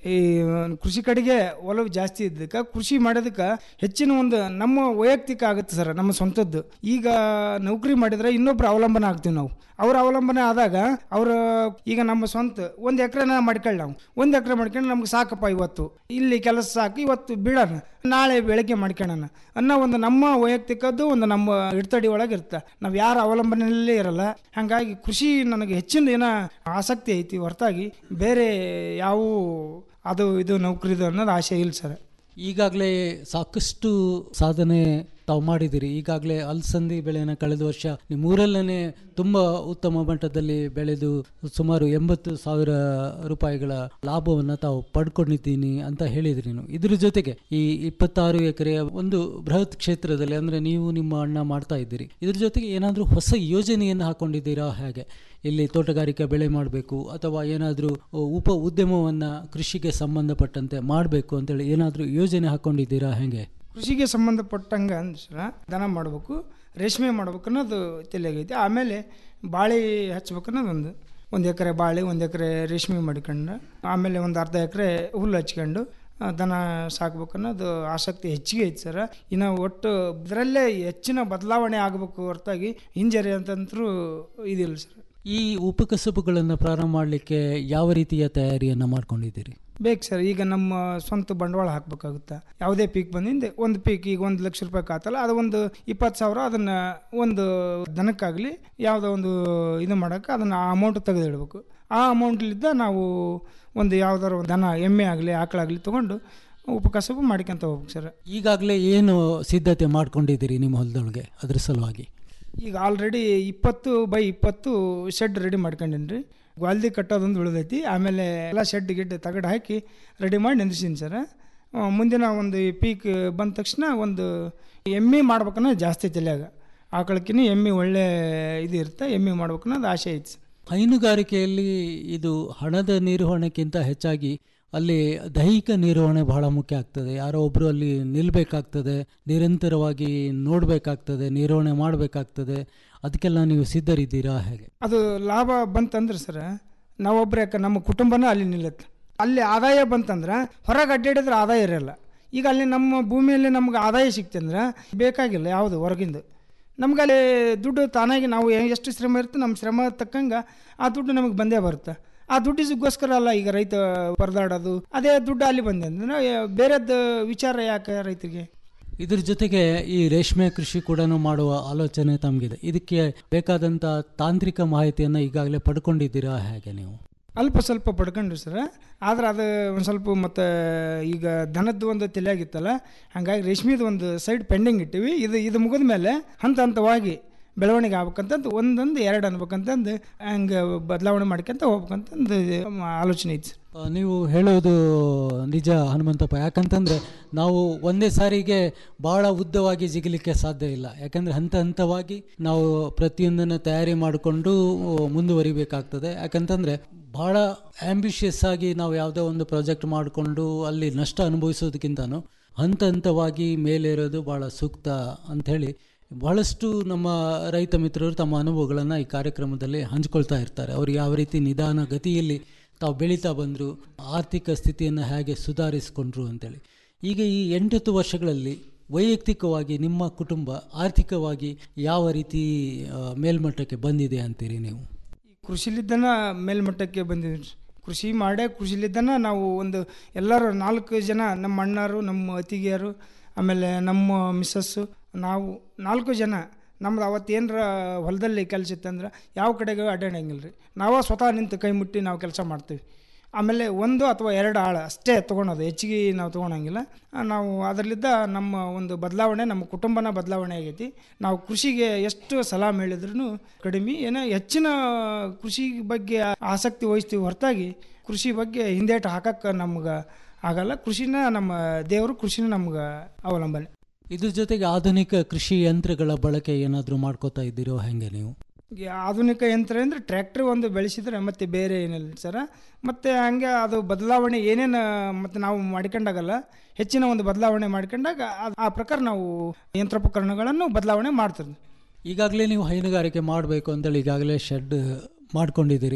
ಈ ಕೃಷಿ ಕಡೆಗೆ ಒಲವು ಜಾಸ್ತಿ ಇದ್ದಕ್ಕೆ ಕೃಷಿ ಮಾಡೋದಕ್ಕೆ ಹೆಚ್ಚಿನ ಒಂದು ನಮ್ಮ ವೈಯಕ್ತಿಕ ಆಗುತ್ತೆ ಸರ್ ನಮ್ಮ ಸ್ವಂತದ್ದು ಈಗ ನೌಕರಿ ಮಾಡಿದ್ರೆ ಇನ್ನೊಬ್ರು ಅವಲಂಬನೆ ಆಗ್ತೀವಿ ನಾವು ಅವ್ರ ಅವಲಂಬನೆ ಆದಾಗ ಅವ್ರ ಈಗ ನಮ್ಮ ಸ್ವಂತ ಒಂದು ಎಕರೆನ ಮಾಡ್ಕೊಳ್ಳಿ ನಾವು ಒಂದು ಎಕರೆ ಮಾಡ್ಕೊಂಡು ನಮ್ಗೆ ಸಾಕಪ್ಪ ಇವತ್ತು ಇಲ್ಲಿ ಕೆಲಸ ಸಾಕು ಇವತ್ತು ಬಿಡೋಣ ನಾಳೆ ಬೆಳಗ್ಗೆ ಮಾಡ್ಕೊಳ್ಳೋಣ ಅನ್ನೋ ಒಂದು ನಮ್ಮ ವೈಯಕ್ತಿಕದ್ದು ಒಂದು ನಮ್ಮ ಹಿಡ್ತಡಿ ಒಳಗೆ ಇರುತ್ತೆ ನಾವು ಯಾರ ಅವಲಂಬನೆಯಲ್ಲೇ ಇರಲ್ಲ ಹಾಗಾಗಿ ಕೃಷಿ ನನಗೆ ಹೆಚ್ಚಿನ ಏನೋ ಆಸಕ್ತಿ ಐತಿ ಹೊರತಾಗಿ ಬೇರೆ ಯಾವ ಅದು ಇದು ನೌಕರಿದು ಅನ್ನೋದು ಆಸೆ ಇಲ್ಲ ಸರ್ ಈಗಾಗಲೇ ಸಾಕಷ್ಟು ಸಾಧನೆ ತಾವು ಮಾಡಿದ್ದೀರಿ ಈಗಾಗಲೇ ಅಲಸಂದಿ ಬೆಳೆನ ಕಳೆದ ವರ್ಷ ನಿಮ್ಮೂರಲ್ಲೇ ತುಂಬ ಉತ್ತಮ ಮಟ್ಟದಲ್ಲಿ ಬೆಳೆದು ಸುಮಾರು ಎಂಬತ್ತು ಸಾವಿರ ರೂಪಾಯಿಗಳ ಲಾಭವನ್ನು ತಾವು ಪಡ್ಕೊಂಡಿದ್ದೀನಿ ಅಂತ ಹೇಳಿದ್ರಿ ನೀವು ಇದ್ರ ಜೊತೆಗೆ ಈ ಇಪ್ಪತ್ತಾರು ಎಕರೆಯ ಒಂದು ಬೃಹತ್ ಕ್ಷೇತ್ರದಲ್ಲಿ ಅಂದರೆ ನೀವು ನಿಮ್ಮ ಅಣ್ಣ ಮಾಡ್ತಾ ಇದ್ದೀರಿ ಇದ್ರ ಜೊತೆಗೆ ಏನಾದರೂ ಹೊಸ ಯೋಜನೆಯನ್ನು ಹಾಕೊಂಡಿದ್ದೀರಾ ಹೇಗೆ ಇಲ್ಲಿ ತೋಟಗಾರಿಕೆ ಬೆಳೆ ಮಾಡಬೇಕು ಅಥವಾ ಏನಾದರೂ ಉಪ ಉದ್ಯಮವನ್ನು ಕೃಷಿಗೆ ಸಂಬಂಧಪಟ್ಟಂತೆ ಮಾಡಬೇಕು ಅಂತೇಳಿ ಏನಾದರೂ ಯೋಜನೆ ಹಾಕೊಂಡಿದ್ದೀರಾ ಹೇಗೆ ಕೃಷಿಗೆ ಸಂಬಂಧಪಟ್ಟಂಗೆ ಅಂದ್ರೆ ದನ ಮಾಡಬೇಕು ರೇಷ್ಮೆ ಮಾಡ್ಬೇಕು ಅನ್ನೋದು ತಲೆಯಾಗೈತಿ ಆಮೇಲೆ ಬಾಳೆ ಹಚ್ಬೇಕು ಅನ್ನೋದು ಒಂದು ಒಂದು ಎಕರೆ ಬಾಳೆ ಒಂದು ಎಕರೆ ರೇಷ್ಮೆ ಮಾಡ್ಕೊಂಡು ಆಮೇಲೆ ಒಂದು ಅರ್ಧ ಎಕರೆ ಹುಲ್ಲು ಹಚ್ಕೊಂಡು ಆ, ದನ ಸಾಕ್ಬೇಕು ಅನ್ನೋದು ಆಸಕ್ತಿ ಹೆಚ್ಚಿಗೆ ಐತೆ ಸರ್ ಇನ್ನು ಒಟ್ಟು ಇದರಲ್ಲೇ ಹೆಚ್ಚಿನ ಬದಲಾವಣೆ ಆಗಬೇಕು ಹೊರತಾಗಿ ಹಿಂಜರಿ ಅಂತಂದ್ರೂ ಇದಿಲ್ಲ ಸರ್ ಈ ಉಪಕಸಬುಗಳನ್ನು ಪ್ರಾರಂಭ ಮಾಡಲಿಕ್ಕೆ ಯಾವ ರೀತಿಯ ತಯಾರಿಯನ್ನು ಮಾಡ್ಕೊಂಡಿದ್ದೀರಿ ಬೇಕು ಸರ್ ಈಗ ನಮ್ಮ ಸ್ವಂತ ಬಂಡವಾಳ ಹಾಕ್ಬೇಕಾಗುತ್ತೆ ಯಾವುದೇ ಪೀಕ್ ಬಂದಿಂದ ಒಂದು ಪೀಕ್ ಈಗ ಒಂದು ಲಕ್ಷ ರೂಪಾಯಿ ಆತಲ್ಲ ಅದು ಒಂದು ಇಪ್ಪತ್ತು ಸಾವಿರ ಅದನ್ನು ಒಂದು ದನಕ್ಕಾಗಲಿ ಯಾವುದೋ ಒಂದು ಇದು ಮಾಡೋಕ್ಕೆ ಅದನ್ನು ಆ ಅಮೌಂಟ್ ತೆಗೆದಿಡ್ಬೇಕು ಆ ಅಮೌಂಟ್ಲಿದ್ದ ನಾವು ಒಂದು ಯಾವ್ದಾರು ಒಂದು ದನ ಎಮ್ಮೆ ಆಗಲಿ ಆಕಳಾಗಲಿ ತೊಗೊಂಡು ಉಪಕಸಬು ಮಾಡ್ಕೊಂತ ಹೋಗ್ಬೇಕು ಸರ್ ಈಗಾಗಲೇ ಏನು ಸಿದ್ಧತೆ ಮಾಡ್ಕೊಂಡಿದ್ದೀರಿ ನಿಮ್ಮ ಹೊಲದೊಳಗೆ ಅದ್ರ ಸಲುವಾಗಿ ಈಗ ಆಲ್ರೆಡಿ ಇಪ್ಪತ್ತು ಬೈ ಇಪ್ಪತ್ತು ಶೆಡ್ ರೆಡಿ ಮಾಡ್ಕೊಂಡೀನಿ ರೀ ಗ್ವಾಲ್ದಿ ಕಟ್ಟೋದೊಂದು ಉಳಿದೈತಿ ಆಮೇಲೆ ಎಲ್ಲ ಶೆಡ್ ಗಿಡ್ ತಗಡು ಹಾಕಿ ರೆಡಿ ಮಾಡಿ ನಿಂದಿಸಿನಿ ಸರ್ ಆ, ಮುಂದಿನ ಒಂದು ಪೀಕ್ ಬಂದ ತಕ್ಷಣ ಒಂದು ಎಮ್ಮೆ ಮಾಡ್ಬೇಕನ್ನೋ ಜಾಸ್ತಿ ತಲೆಯಾಗ ಆಕಳಕ್ಕಿಂತ ಎಮ್ಮೆ ಒಳ್ಳೆ ಇದು ಇರುತ್ತೆ ಎಮ್ಮೆ ಮಾಡ್ಬೇಕನ್ನೋದು ಆಸೆ ಐತಿ ಸರ್ ಹೈನುಗಾರಿಕೆಯಲ್ಲಿ ಇದು ಹಣದ ನಿರ್ವಹಣೆಗಿಂತ ಹೆಚ್ಚಾಗಿ ಅಲ್ಲಿ ದೈಹಿಕ ನಿರ್ವಹಣೆ ಬಹಳ ಮುಖ್ಯ ಆಗ್ತದೆ ಯಾರೋ ಒಬ್ಬರು ಅಲ್ಲಿ ನಿಲ್ಲಬೇಕಾಗ್ತದೆ ನಿರಂತರವಾಗಿ ನೋಡಬೇಕಾಗ್ತದೆ ನಿರ್ವಹಣೆ ಮಾಡಬೇಕಾಗ್ತದೆ ಅದಕ್ಕೆಲ್ಲ ನೀವು ಸಿದ್ಧರಿದ್ದೀರಾ ಹೇಗೆ ಅದು ಲಾಭ ಬಂತಂದ್ರೆ ಸರ್ ನಾವೊಬ್ರು ಯಾಕೆ ನಮ್ಮ ಕುಟುಂಬನೂ ಅಲ್ಲಿ ನಿಲ್ಲುತ್ತೆ ಅಲ್ಲಿ ಆದಾಯ ಬಂತಂದ್ರೆ ಹೊರಗೆ ಅಡ್ಡಾಡಿದ್ರೆ ಆದಾಯ ಇರಲ್ಲ ಈಗ ಅಲ್ಲಿ ನಮ್ಮ ಭೂಮಿಯಲ್ಲಿ ನಮ್ಗೆ ಆದಾಯ ಸಿಕ್ತಂದ್ರೆ ಬೇಕಾಗಿಲ್ಲ ಯಾವುದು ಹೊರಗಿಂದು ನಮ್ಗೆ ಅಲ್ಲಿ ದುಡ್ಡು ತಾನಾಗಿ ನಾವು ಎ- ಎಷ್ಟು ಶ್ರಮ ಇರುತ್ತೆ ನಮ್ಮ ಶ್ರಮ ತಕ್ಕಂಗೆ ಆ ದುಡ್ಡು ನಮಗೆ ಬಂದೇ ಬರುತ್ತೆ ಆ ದುಡ್ಡಿಗೋಸ್ಕರ ಅಲ್ಲ ಈಗ ರೈತ ಪರದಾಡೋದು ಅದೇ ದುಡ್ಡು ಅಲ್ಲಿ ಬಂದೆ ಅಂದ್ರೆ ಬೇರೆದ್ದು ವಿಚಾರ ಯಾಕೆ ರೈತರಿಗೆ ಇದ್ರ ಜೊತೆಗೆ ಈ ರೇಷ್ಮೆ ಕೃಷಿ ಕೂಡ ಮಾಡುವ ಆಲೋಚನೆ ತಮಗಿದೆ ಇದಕ್ಕೆ ಬೇಕಾದಂಥ ತಾಂತ್ರಿಕ ಮಾಹಿತಿಯನ್ನು ಈಗಾಗಲೇ ಪಡ್ಕೊಂಡಿದ್ದೀರಾ ಹೇಗೆ ನೀವು ಅಲ್ಪ ಸ್ವಲ್ಪ ಪಡ್ಕೊಂಡ್ರಿ ಸರ್ ಆದ್ರೆ ಅದು ಒಂದು ಸ್ವಲ್ಪ ಮತ್ತು ಈಗ ದನದ್ದು ಒಂದು ತಲೆಯಾಗಿತ್ತಲ್ಲ ಹಾಗಾಗಿ ರೇಷ್ಮೆದು ಒಂದು ಸೈಡ್ ಪೆಂಡಿಂಗ್ ಇಟ್ಟಿವಿ ಇದು ಇದು ಮುಗಿದ ಮೇಲೆ ಹಂತ ಹಂತವಾಗಿ ಬೆಳವಣಿಗೆ ಆಗ್ಬೇಕಂತಂದು ಒಂದೊಂದು ಎರಡು ಅನ್ಬೇಕಂತಂದು ಹಂಗೆ ಬದಲಾವಣೆ ಮಾಡ್ಕೊಂತ ಹೋಗ್ಬೇಕಂತಂದು ಆಲೋಚನೆ ಐತಿ ಸರ್ ಆ, ನೀವು ಹೇಳೋದು ನಿಜ ಹನುಮಂತಪ್ಪ ಯಾಕಂತಂದರೆ ನಾವು ಒಂದೇ ಸಾರಿಗೆ ಭಾಳ ಉದ್ದವಾಗಿ ಜಿಗಲಿಕ್ಕೆ ಸಾಧ್ಯ ಇಲ್ಲ ಯಾಕಂದರೆ ಹಂತ ಹಂತವಾಗಿ ನಾವು ಪ್ರತಿಯೊಂದನ್ನು ತಯಾರಿ ಮಾಡಿಕೊಂಡು ಮುಂದುವರಿಬೇಕಾಗ್ತದೆ ಯಾಕಂತಂದರೆ ಭಾಳ ಆ್ಯಂಬಿಷಿಯಸ್ ಆಗಿ ನಾವು ಯಾವುದೋ ಒಂದು ಪ್ರಾಜೆಕ್ಟ್ ಮಾಡಿಕೊಂಡು ಅಲ್ಲಿ ನಷ್ಟ ಅನುಭವಿಸೋದಕ್ಕಿಂತನೂ ಹಂತ ಹಂತವಾಗಿ ಮೇಲೇರೋದು ಭಾಳ ಸೂಕ್ತ ಅಂಥೇಳಿ ಬಹಳಷ್ಟು ನಮ್ಮ ರೈತ ಮಿತ್ರರು ತಮ್ಮ ಅನುಭವಗಳನ್ನು ಈ ಕಾರ್ಯಕ್ರಮದಲ್ಲಿ ಹಂಚ್ಕೊಳ್ತಾ ಇರ್ತಾರೆ ಅವರು ಯಾವ ರೀತಿ ನಿಧಾನ ಗತಿಯಲ್ಲಿ ತಾವು ಬೆಳೀತಾ ಬಂದರು ಆರ್ಥಿಕ ಸ್ಥಿತಿಯನ್ನು ಹೇಗೆ ಸುಧಾರಿಸಿಕೊಂಡ್ರು ಅಂತೇಳಿ ಈಗ ಈ ಎಂಟತ್ತು ವರ್ಷಗಳಲ್ಲಿ ವೈಯಕ್ತಿಕವಾಗಿ ನಿಮ್ಮ ಕುಟುಂಬ ಆರ್ಥಿಕವಾಗಿ ಯಾವ ರೀತಿ ಆ, ಮೇಲ್ಮಟ್ಟಕ್ಕೆ ಬಂದಿದೆ ಅಂತೀರಿ ನೀವು ಕೃಷಿಲಿದ್ದನ ಮೇಲ್ಮಟ್ಟಕ್ಕೆ ಬಂದಿದ್ವಿ ಕೃಷಿ ಮಾಡೇ ಕೃಷಿಲಿದ್ದನ ನಾವು ಒಂದು ಎಲ್ಲರೂ ನಾಲ್ಕು ಜನ ನಮ್ಮ ಅಣ್ಣರು ನಮ್ಮ ಅತಿಗೆಯರು ಆಮೇಲೆ ನಮ್ಮ ಮಿಸ್ಸಸ್ಸು ನಾವು ನಾಲ್ಕು ಜನ ನಮ್ದು ಅವತ್ತು ಏನರ ಹೊಲದಲ್ಲಿ ಕೆಲಸ ಇತ್ತಂದ್ರೆ ಯಾವ ಕಡೆಗೆ ಅಡ್ಡಾಡಂಗಿಲ್ಲ ರೀ ನಾವೇ ಸ್ವತಃ ನಿಂತು ಕೈ ಮುಟ್ಟಿ ನಾವು ಕೆಲಸ ಮಾಡ್ತೀವಿ ಆಮೇಲೆ ಒಂದು ಅಥವಾ ಎರಡು ಆಳು ಅಷ್ಟೇ ತೊಗೊಳೋದು ಹೆಚ್ಚಿಗೆ ನಾವು ತೊಗೊಳಂಗಿಲ್ಲ ಆ, ನಾವು ಅದರಲ್ಲಿದ್ದ ನಮ್ಮ ಒಂದು ಬದಲಾವಣೆ ನಮ್ಮ ಕುಟುಂಬನ ಬದಲಾವಣೆ ಆಗೈತಿ ನಾವು ಕೃಷಿಗೆ ಎಷ್ಟು ಸಲಾ ಹೇಳಿದ್ರು ಕಡಿಮೆ ಏನೋ ಹೆಚ್ಚಿನ ಕೃಷಿ ಬಗ್ಗೆ ಆಸಕ್ತಿ ವಹಿಸ್ತೀವಿ ಹೊರತಾಗಿ ಕೃಷಿ ಬಗ್ಗೆ ಹಿಂದೇಟು ಹಾಕಕ್ಕೆ ನಮ್ಗೆ ಆಗಲ್ಲ ಕೃಷಿನ ನಮ್ಮ ದೇವರು ಕೃಷಿನ ನಮ್ಗೆ ಅವಲಂಬನೆ ಇದ್ರ ಜೊತೆಗೆ ಆಧುನಿಕ ಕೃಷಿ ಯಂತ್ರಗಳ ಬಳಕೆ ಏನಾದರೂ ಮಾಡ್ಕೋತಾ ಇದ್ದೀರೋ ಹೆಂಗೆ ನೀವು ಈ ಆಧುನಿಕ ಯಂತ್ರ ಅಂದರೆ ಟ್ರ್ಯಾಕ್ಟ್ರ್ ಒಂದು ಬೆಳೆಸಿದ್ರೆ ಮತ್ತೆ ಬೇರೆ ಏನಿಲ್ಲ ಸರ ಮತ್ತು ಹಂಗೆ ಅದು ಬದಲಾವಣೆ ಏನೇನು ಮತ್ತು ನಾವು ಮಾಡ್ಕೊಂಡಾಗಲ್ಲ ಹೆಚ್ಚಿನ ಒಂದು ಬದಲಾವಣೆ ಮಾಡ್ಕೊಂಡಾಗ ಅದ್- ಆ ಪ್ರಕಾರ ನಾವು ಯಂತ್ರೋಪಕರಣಗಳನ್ನು ಬದಲಾವಣೆ ಮಾಡ್ತೀವಿ ಈಗಾಗಲೇ ನೀವು ಹೈನುಗಾರಿಕೆ ಮಾಡಬೇಕು ಅಂತೇಳಿ ಈಗಾಗಲೇ ಶೆಡ್ ಮಾಡ್ಕೊಂಡಿದ್ದೀರಿ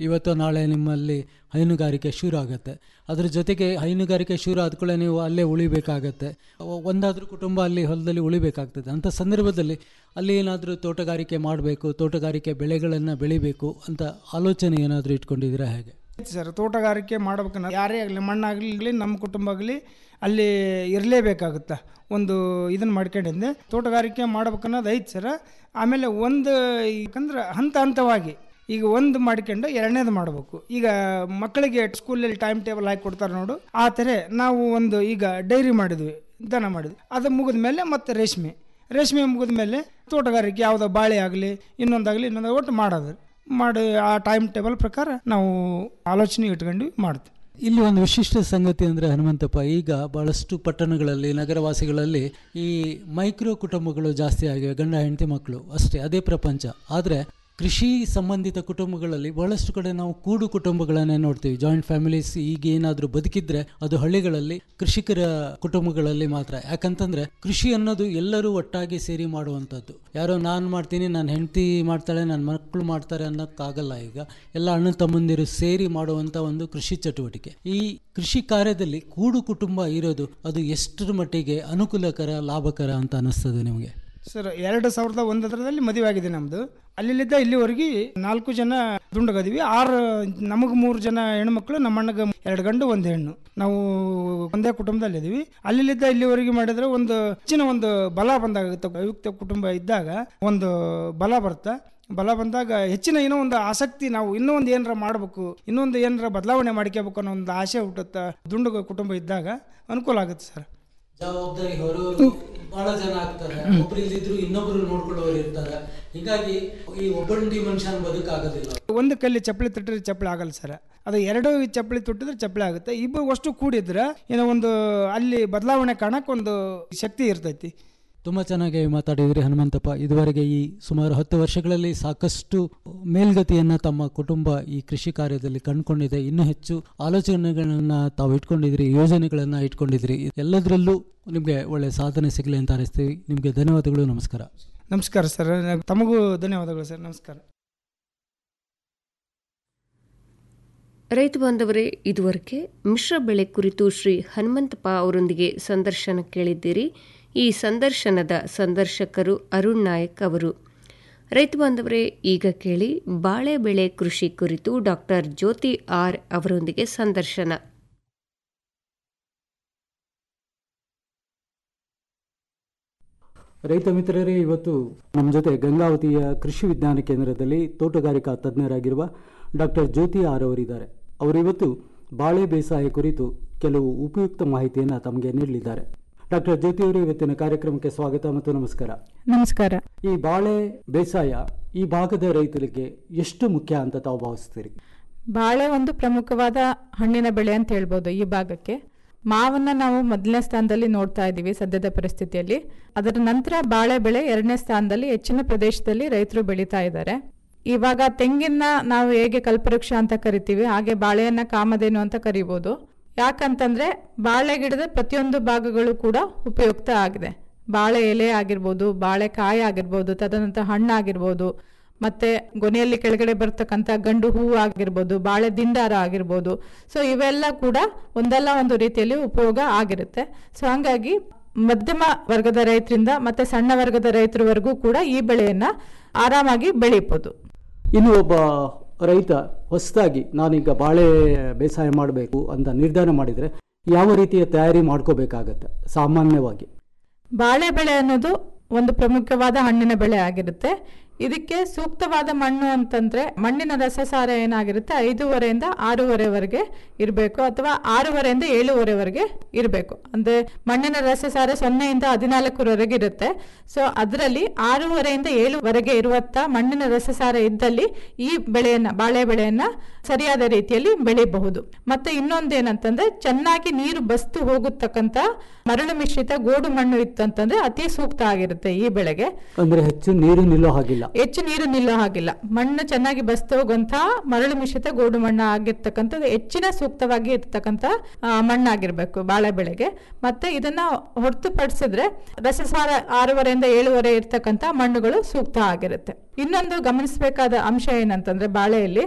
ಇವತ್ತು ನಾಳೆ ನಿಮ್ಮಲ್ಲಿ ಹೈನುಗಾರಿಕೆ ಶುರು ಆಗುತ್ತೆ ಅದ್ರ ಜೊತೆಗೆ ಹೈನುಗಾರಿಕೆ ಶುರು ಆದ್ಕೊಳ್ಳೆ ನೀವು ಅಲ್ಲೇ ಉಳಿಬೇಕಾಗತ್ತೆ ಒ- ಒಂದಾದ್ರೂ ಕುಟುಂಬ ಅಲ್ಲಿ ಹೊಲದಲ್ಲಿ ಉಳಿಬೇಕಾಗ್ತದೆ ಅಂಥ ಸಂದರ್ಭದಲ್ಲಿ ಅಲ್ಲಿ ಏನಾದರೂ ತೋಟಗಾರಿಕೆ ಮಾಡಬೇಕು ತೋಟಗಾರಿಕೆ ಬೆಳೆಗಳನ್ನು ಬೆಳಿಬೇಕು ಅಂತ ಆಲೋಚನೆ ಏನಾದರೂ ಇಟ್ಕೊಂಡಿದ್ದೀರಾ ಹೇಗೆ ಸರ್ ತೋಟಗಾರಿಕೆ ಮಾಡ್ಬೇಕನ್ನ ಯಾರೇ ಆಗಲಿ ಮಣ್ಣಾಗಲಿ ನಮ್ಮ ಕುಟುಂಬ ಆಗಲಿ ಅಲ್ಲಿ ಇರಲೇಬೇಕಾಗುತ್ತೆ ಒಂದು ಇದನ್ನು ಮಾಡ್ಕೊಂಡಿದ್ದೆ ತೋಟಗಾರಿಕೆ ಮಾಡ್ಬೇಕನ್ನೋದು ಐತೆ ಸರ್ ಆಮೇಲೆ ಒಂದು ಯಾಕಂದ್ರೆ ಹಂತ ಹಂತವಾಗಿ ಈಗ ಒಂದು ಮಾಡ್ಕೊಂಡು ಎರಡನೇದು ಮಾಡಬೇಕು ಈಗ ಮಕ್ಕಳಿಗೆ ಸ್ಕೂಲಲ್ಲಿ ಟೈಮ್ ಟೇಬಲ್ ಹಾಕಿ ಕೊಡ್ತಾರೆ ನೋಡು ಆ ಥರ ನಾವು ಒಂದು ಈಗ ಡೈರಿ ಮಾಡಿದ್ವಿ ದನ ಮಾಡಿದ್ವಿ ಅದು ಮುಗಿದ ಮೇಲೆ ಮತ್ತೆ ರೇಷ್ಮೆ ರೇಷ್ಮೆ ಮುಗಿದ ಮೇಲೆ ತೋಟಗಾರಿಕೆ ಯಾವುದೋ ಬಾಳೆ ಆಗಲಿ ಇನ್ನೊಂದಾಗಲಿ ಇನ್ನೊಂದು ಒಟ್ಟು ಮಾಡೋದು ಮಾಡಿ ಆ ಟೈಮ್ ಟೇಬಲ್ ಪ್ರಕಾರ ನಾವು ಆಲೋಚನೆ ಇಟ್ಕೊಂಡು ಮಾಡ್ತೀವಿ ಇಲ್ಲಿ ಒಂದು ವಿಶಿಷ್ಟ ಸಂಗತಿ ಅಂದರೆ ಹನುಮಂತಪ್ಪ ಈಗ ಬಹಳಷ್ಟು ಪಟ್ಟಣಗಳಲ್ಲಿ ನಗರವಾಸಿಗಳಲ್ಲಿ ಈ ಮೈಕ್ರೋ ಕುಟುಂಬಗಳು ಜಾಸ್ತಿ ಆಗಿವೆ ಗಂಡ ಹೆಂಡತಿ ಮಕ್ಕಳು ಅಷ್ಟೇ ಅದೇ ಪ್ರಪಂಚ ಆದರೆ ಕೃಷಿ ಸಂಬಂಧಿತ ಕುಟುಂಬಗಳಲ್ಲಿ ಬಹಳಷ್ಟು ಕಡೆ ನಾವು ಕೂಡು ಕುಟುಂಬಗಳನ್ನೇ ನೋಡ್ತೀವಿ ಜಾಯಿಂಟ್ ಫ್ಯಾಮಿಲೀಸ್ ಈಗ ಏನಾದರೂ ಬದುಕಿದ್ರೆ ಅದು ಹಳ್ಳಿಗಳಲ್ಲಿ ಕೃಷಿಕರ ಕುಟುಂಬಗಳಲ್ಲಿ ಮಾತ್ರ ಯಾಕಂತಂದ್ರೆ ಕೃಷಿ ಅನ್ನೋದು ಎಲ್ಲರೂ ಒಟ್ಟಾಗಿ ಸೇರಿ ಮಾಡುವಂಥದ್ದು ಯಾರೋ ನಾನು ಮಾಡ್ತೀನಿ ನನ್ನ ಹೆಂಡತಿ ಮಾಡ್ತಾಳೆ ನನ್ನ ಮಕ್ಕಳು ಮಾಡ್ತಾರೆ ಅನ್ನೋಕ್ಕಾಗಲ್ಲ ಈಗ ಎಲ್ಲ ಅಣ್ಣ ತಮ್ಮಂದಿರು ಸೇರಿ ಮಾಡುವಂಥ ಒಂದು ಕೃಷಿ ಚಟುವಟಿಕೆ ಈ ಕೃಷಿ ಕಾರ್ಯದಲ್ಲಿ ಕೂಡು ಕುಟುಂಬ ಇರೋದು ಅದು ಎಷ್ಟರ ಮಟ್ಟಿಗೆ ಅನುಕೂಲಕರ ಲಾಭಕರ ಅಂತ ಅನಿಸ್ತದೆ ನಿಮಗೆ ಸರ್ ಎರಡು ಸಾವಿರದ ಒಂದರಲ್ಲಿ ಮದುವೆ ಆಗಿದೆ ನಮ್ಮದು ಅಲ್ಲಿಲ್ಲಿದ್ದ ಇಲ್ಲಿವರೆಗೆ ನಾಲ್ಕು ಜನ ದುಂಡಗದಿವಿ ಆರು ನಮಗೆ ಮೂರು ಜನ ಹೆಣ್ಮಕ್ಳು ನಮ್ಮ ಅಣ್ಣಗೆ ಎರಡು ಗಂಡು ಒಂದು ಹೆಣ್ಣು ನಾವು ಒಂದೇ ಕುಟುಂಬದಲ್ಲಿದ್ದೀವಿ ಅಲ್ಲಿಲ್ಲಿದ್ದ ಇಲ್ಲಿವರೆಗೆ ಮಾಡಿದ್ರೆ ಒಂದು ಹೆಚ್ಚಿನ ಒಂದು ಬಲ ಬಂದಾಗುತ್ತೆ ಸಂಯುಕ್ತ ಕುಟುಂಬ ಇದ್ದಾಗ ಒಂದು ಬಲ ಬರುತ್ತೆ ಬಲ ಬಂದಾಗ ಹೆಚ್ಚಿನ ಏನೋ ಒಂದು ಆಸಕ್ತಿ ನಾವು ಇನ್ನೂ ಒಂದು ಏನಾರ ಮಾಡಬೇಕು ಇನ್ನೊಂದು ಏನಾರ ಬದಲಾವಣೆ ಮಾಡ್ಕೋಬೇಕು ಅನ್ನೋ ಒಂದು ಆಸೆ ಹುಟ್ಟುತ್ತೆ ದುಂಡು ಕುಟುಂಬ ಇದ್ದಾಗ ಅನುಕೂಲ ಆಗುತ್ತೆ ಸರ್ ಜವಾಬ್ದಾರಿ ಹೊರೋರು ಬಹಳ ಜನ ಆಗ್ತಾರೆ ಒಬ್ರು ಇಲ್ದಿದ್ರು ಇನ್ನೊಬ್ರು ನೋಡ್ಕೊಳ್ಳೋರು ಇರ್ತಾರೆ ಹೀಗಾಗಿ ಈ ಒಬ್ಬಂಟಿ ಮನುಷ್ಯನ ಬದುಕಾಗೋದಿಲ್ಲ ಒಂದು ಕಲ್ಲಿ ಚಪ್ಪಲಿ ತಟ್ಟಿದ್ರೆ ಚಪ್ಪಲಿ ಆಗಲ್ಲ ಸರ್ ಅದು ಎರಡು ಚಪ್ಪಲಿ ತೊಟ್ಟಿದ್ರೆ ಚಪ್ಪಲಿ ಆಗುತ್ತೆ ಇಬ್ಬರು ಅಷ್ಟು ಕೂಡಿದ್ರೆ ಏನೋ ಒಂದು ಅಲ್ಲಿ ಬದಲಾವಣೆ ಕಾಣಕ್ಕೆ ಒಂದು ಶಕ್ತಿ ಇರ್ತೈತಿ ತುಂಬ ಚೆನ್ನಾಗಿ ಮಾತಾಡಿದ್ರಿ ಹನುಮಂತಪ್ಪ ಇದುವರೆಗೆ ಈ ಸುಮಾರು ಹತ್ತು ವರ್ಷಗಳಲ್ಲಿ ಸಾಕಷ್ಟು ಮೇಲ್ಗತಿಯನ್ನು ತಮ್ಮ ಕುಟುಂಬ ಈ ಕೃಷಿ ಕಾರ್ಯದಲ್ಲಿ ಕಂಡುಕೊಂಡಿದೆ ಇನ್ನೂ ಹೆಚ್ಚು ಆಲೋಚನೆಗಳನ್ನು ತಾವು ಇಟ್ಕೊಂಡಿದ್ರಿ ಯೋಜನೆಗಳನ್ನು ಇಟ್ಕೊಂಡಿದ್ರಿ ಎಲ್ಲದರಲ್ಲೂ ನಿಮಗೆ ಒಳ್ಳೆ ಸಾಧನೆ ಸಿಗಲಿ ಅಂತ ಅನಿಸ್ತೀವಿ ನಿಮಗೆ ಧನ್ಯವಾದಗಳು ನಮಸ್ಕಾರ ನಮಸ್ಕಾರ ಸರ್ ತಮಗೂ ಧನ್ಯವಾದಗಳು ಸರ್ ನಮಸ್ಕಾರ ರೈತ ಬಾಂಧವರೇ ಇದುವರೆಗೆ ಮಿಶ್ರ ಬೆಳೆ ಕುರಿತು ಶ್ರೀ ಹನುಮಂತಪ್ಪ ಅವರೊಂದಿಗೆ ಸಂದರ್ಶನ ಕೇಳಿದ್ದೀರಿ ಈ ಸಂದರ್ಶನದ ಸಂದರ್ಶಕರು ಅರುಣ್ ನಾಯಕ್ ಅವರು ರೈತ ಬಾಂಧವರೇ ಈಗ ಕೇಳಿ ಬಾಳೆ ಬೆಳೆ ಕೃಷಿ ಕುರಿತು ಡಾಕ್ಟರ್ ಜ್ಯೋತಿ ಆರ್ ಅವರೊಂದಿಗೆ ಸಂದರ್ಶನ ರೈತ ಮಿತ್ರರೇ ಇವತ್ತು ನಮ್ಮ ಜೊತೆ ಗಂಗಾವತಿಯ ಕೃಷಿ ವಿಜ್ಞಾನ ಕೇಂದ್ರದಲ್ಲಿ ತೋಟಗಾರಿಕಾ ತಜ್ಞರಾಗಿರುವ ಡಾಕ್ಟರ್ ಜ್ಯೋತಿ ಆರ್ ಅವರಿದ್ದಾರೆ ಅವರು ಇವತ್ತು ಬಾಳೆ ಬೇಸಾಯ ಕುರಿತು ಕೆಲವು ಉಪಯುಕ್ತ ಮಾಹಿತಿಯನ್ನು ತಮಗೆ ನೀಡಲಿದ್ದಾರೆ ಡಾಕ್ಟರ್ ಜ್ಯೋತಿ ಅವರು ಇವತ್ತಿನ ಕಾರ್ಯಕ್ರಮಕ್ಕೆ ಸ್ವಾಗತ ಮತ್ತು ನಮಸ್ಕಾರ ನಮಸ್ಕಾರ ಈ ಬಾಳೆ ಬೇಸಾಯ ಈ ಭಾಗದ ರೈತರಿಗೆ ಎಷ್ಟು ಮುಖ್ಯ ಅಂತ ತಾವು ಭಾವಿಸ್ತೀರಿ ಬಾಳೆ ಒಂದು ಪ್ರಮುಖವಾದ ಹಣ್ಣಿನ ಬೆಳೆ ಅಂತ ಹೇಳ್ಬೋದು ಈ ಭಾಗಕ್ಕೆ ಮಾವನ್ನ ನಾವು ಮೊದಲನೇ ಸ್ಥಾನದಲ್ಲಿ ನೋಡ್ತಾ ಇದ್ದೀವಿ ಸದ್ಯದ ಪರಿಸ್ಥಿತಿಯಲ್ಲಿ ಅದರ ನಂತರ ಬಾಳೆ ಬೆಳೆ ಎರಡನೇ ಸ್ಥಾನದಲ್ಲಿ ಹೆಚ್ಚಿನ ಪ್ರದೇಶದಲ್ಲಿ ರೈತರು ಬೆಳೀತಾ ಇದ್ದಾರೆ ಇವಾಗ ತೆಂಗಿನ ನಾವು ಹೇಗೆ ಕಲ್ಪವೃಕ್ಷ ಅಂತ ಕರಿತೀವಿ ಹಾಗೆ ಬಾಳೆಯನ್ನ ಕಾಮಧೇನು ಅಂತ ಕರಿಬೋದು ಯಾಕಂತಂದ್ರೆ ಬಾಳೆ ಗಿಡದ ಪ್ರತಿಯೊಂದು ಭಾಗಗಳು ಕೂಡ ಉಪಯುಕ್ತ ಆಗಿದೆ ಬಾಳೆ ಎಲೆ ಆಗಿರ್ಬೋದು ಬಾಳೆ ಕಾಯಿ ಆಗಿರ್ಬೋದು ತದನಂತರ ಹಣ್ಣಾಗಿರ್ಬೋದು ಮತ್ತೆ ಗೊನೆಯಲ್ಲಿ ಕೆಳಗಡೆ ಬರ್ತಕ್ಕಂಥ ಗಂಡು ಹೂವು ಆಗಿರ್ಬೋದು ಬಾಳೆ ದಿಂಡಾರ ಆಗಿರ್ಬೋದು ಸೊ ಇವೆಲ್ಲ ಕೂಡ ಒಂದಲ್ಲ ಒಂದು ರೀತಿಯಲ್ಲಿ ಉಪಯೋಗ ಆಗಿರುತ್ತೆ ಸೊ ಹಂಗಾಗಿ ಮಧ್ಯಮ ವರ್ಗದ ರೈತರಿಂದ ಮತ್ತೆ ಸಣ್ಣ ವರ್ಗದ ರೈತರವರೆಗೂ ಕೂಡ ಈ ಬೆಳೆಯನ್ನ ಆರಾಮಾಗಿ ಬೆಳೀಬೋದು ಇನ್ನು ಒಬ್ಬ ರೈತ ಹೊಸದಾಗಿ ನಾನೀಗ ಬಾಳೆ ಬೇಸಾಯ ಮಾಡಬೇಕು ಅಂತ ನಿರ್ಧಾರ ಮಾಡಿದರೆ ಯಾವ ರೀತಿಯ ತಯಾರಿ ಮಾಡ್ಕೋಬೇಕಾಗತ್ತೆ ಸಾಮಾನ್ಯವಾಗಿ ಬಾಳೆ ಬೆಳೆ ಅನ್ನೋದು ಒಂದು ಪ್ರಮುಖವಾದ ಹಣ್ಣಿನ ಬೆಳೆ ಆಗಿರುತ್ತೆ ಇದಕ್ಕೆ ಸೂಕ್ತವಾದ ಮಣ್ಣು ಅಂತಂದ್ರೆ ಮಣ್ಣಿನ ರಸಸಾರ ಏನಾಗಿರುತ್ತೆ ಐದೂವರೆಯಿಂದ ಆರೂವರೆವರೆಗೆ ಇರಬೇಕು ಅಥವಾ ಆರೂವರೆಯಿಂದ ಏಳುವರೆವರೆಗೆ ಇರಬೇಕು ಅಂದ್ರೆ ಮಣ್ಣಿನ ರಸಸಾರ ಸೊನ್ನೆಯಿಂದ ಹದಿನಾಲ್ಕರವರೆಗೆ ಇರುತ್ತೆ ಸೊ ಅದರಲ್ಲಿ ಆರೂವರೆಯಿಂದ ಏಳುವರೆಗೆ ಇರುವಂತ ಮಣ್ಣಿನ ರಸಸಾರ ಇದ್ದಲ್ಲಿ ಈ ಬೆಳೆಯನ್ನ ಬಾಳೆ ಬೆಳೆಯನ್ನ ಸರಿಯಾದ ರೀತಿಯಲ್ಲಿ ಬೆಳಿಬಹುದು ಮತ್ತೆ ಇನ್ನೊಂದೇನಂತಂದ್ರೆ ಚೆನ್ನಾಗಿ ನೀರು ಬಸ್ತು ಹೋಗತಕ್ಕಂತ ಮರಳು ಮಿಶ್ರಿತ ಗೋಡು ಮಣ್ಣು ಇತ್ತು ಅಂತಂದ್ರೆ ಅತಿ ಸೂಕ್ತ ಆಗಿರುತ್ತೆ ಈ ಬೆಳೆಗೆ ಅಂದ್ರೆ ಹೆಚ್ಚು ನೀರು ನಿಲ್ಲೋ ಹಾಗಿಲ್ಲ ಹೆಚ್ಚು ನೀರು ನಿಲ್ಲೋ ಹಾಗಿಲ್ಲ ಮಣ್ಣು ಚೆನ್ನಾಗಿ ಬಸ್ತು ಹೋಗುವಂತಹ ಮರಳು ಮಿಶ್ರಿತ ಗೋಡು ಮಣ್ಣು ಆಗಿರ್ತಕ್ಕಂಥದ್ದು ಹೆಚ್ಚಿನ ಸೂಕ್ತವಾಗಿ ಇರ್ತಕ್ಕಂಥ ಆ, ಮಣ್ಣಾಗಿರ್ಬೇಕು ಬಾಳೆ ಬೆಳೆಗೆ ಮತ್ತೆ ಇದನ್ನ ಹೊರತುಪಡಿಸಿದ್ರೆ ರಸಸಾರ ಆರೂವರೆಯಿಂದ ಏಳುವರೆ ಇರ್ತಕ್ಕಂಥ ಮಣ್ಣುಗಳು ಸೂಕ್ತ ಆಗಿರುತ್ತೆ ಇನ್ನೊಂದು ಗಮನಿಸಬೇಕಾದ ಅಂಶ ಏನಂತಂದ್ರೆ ಬಾಳೆಯಲ್ಲಿ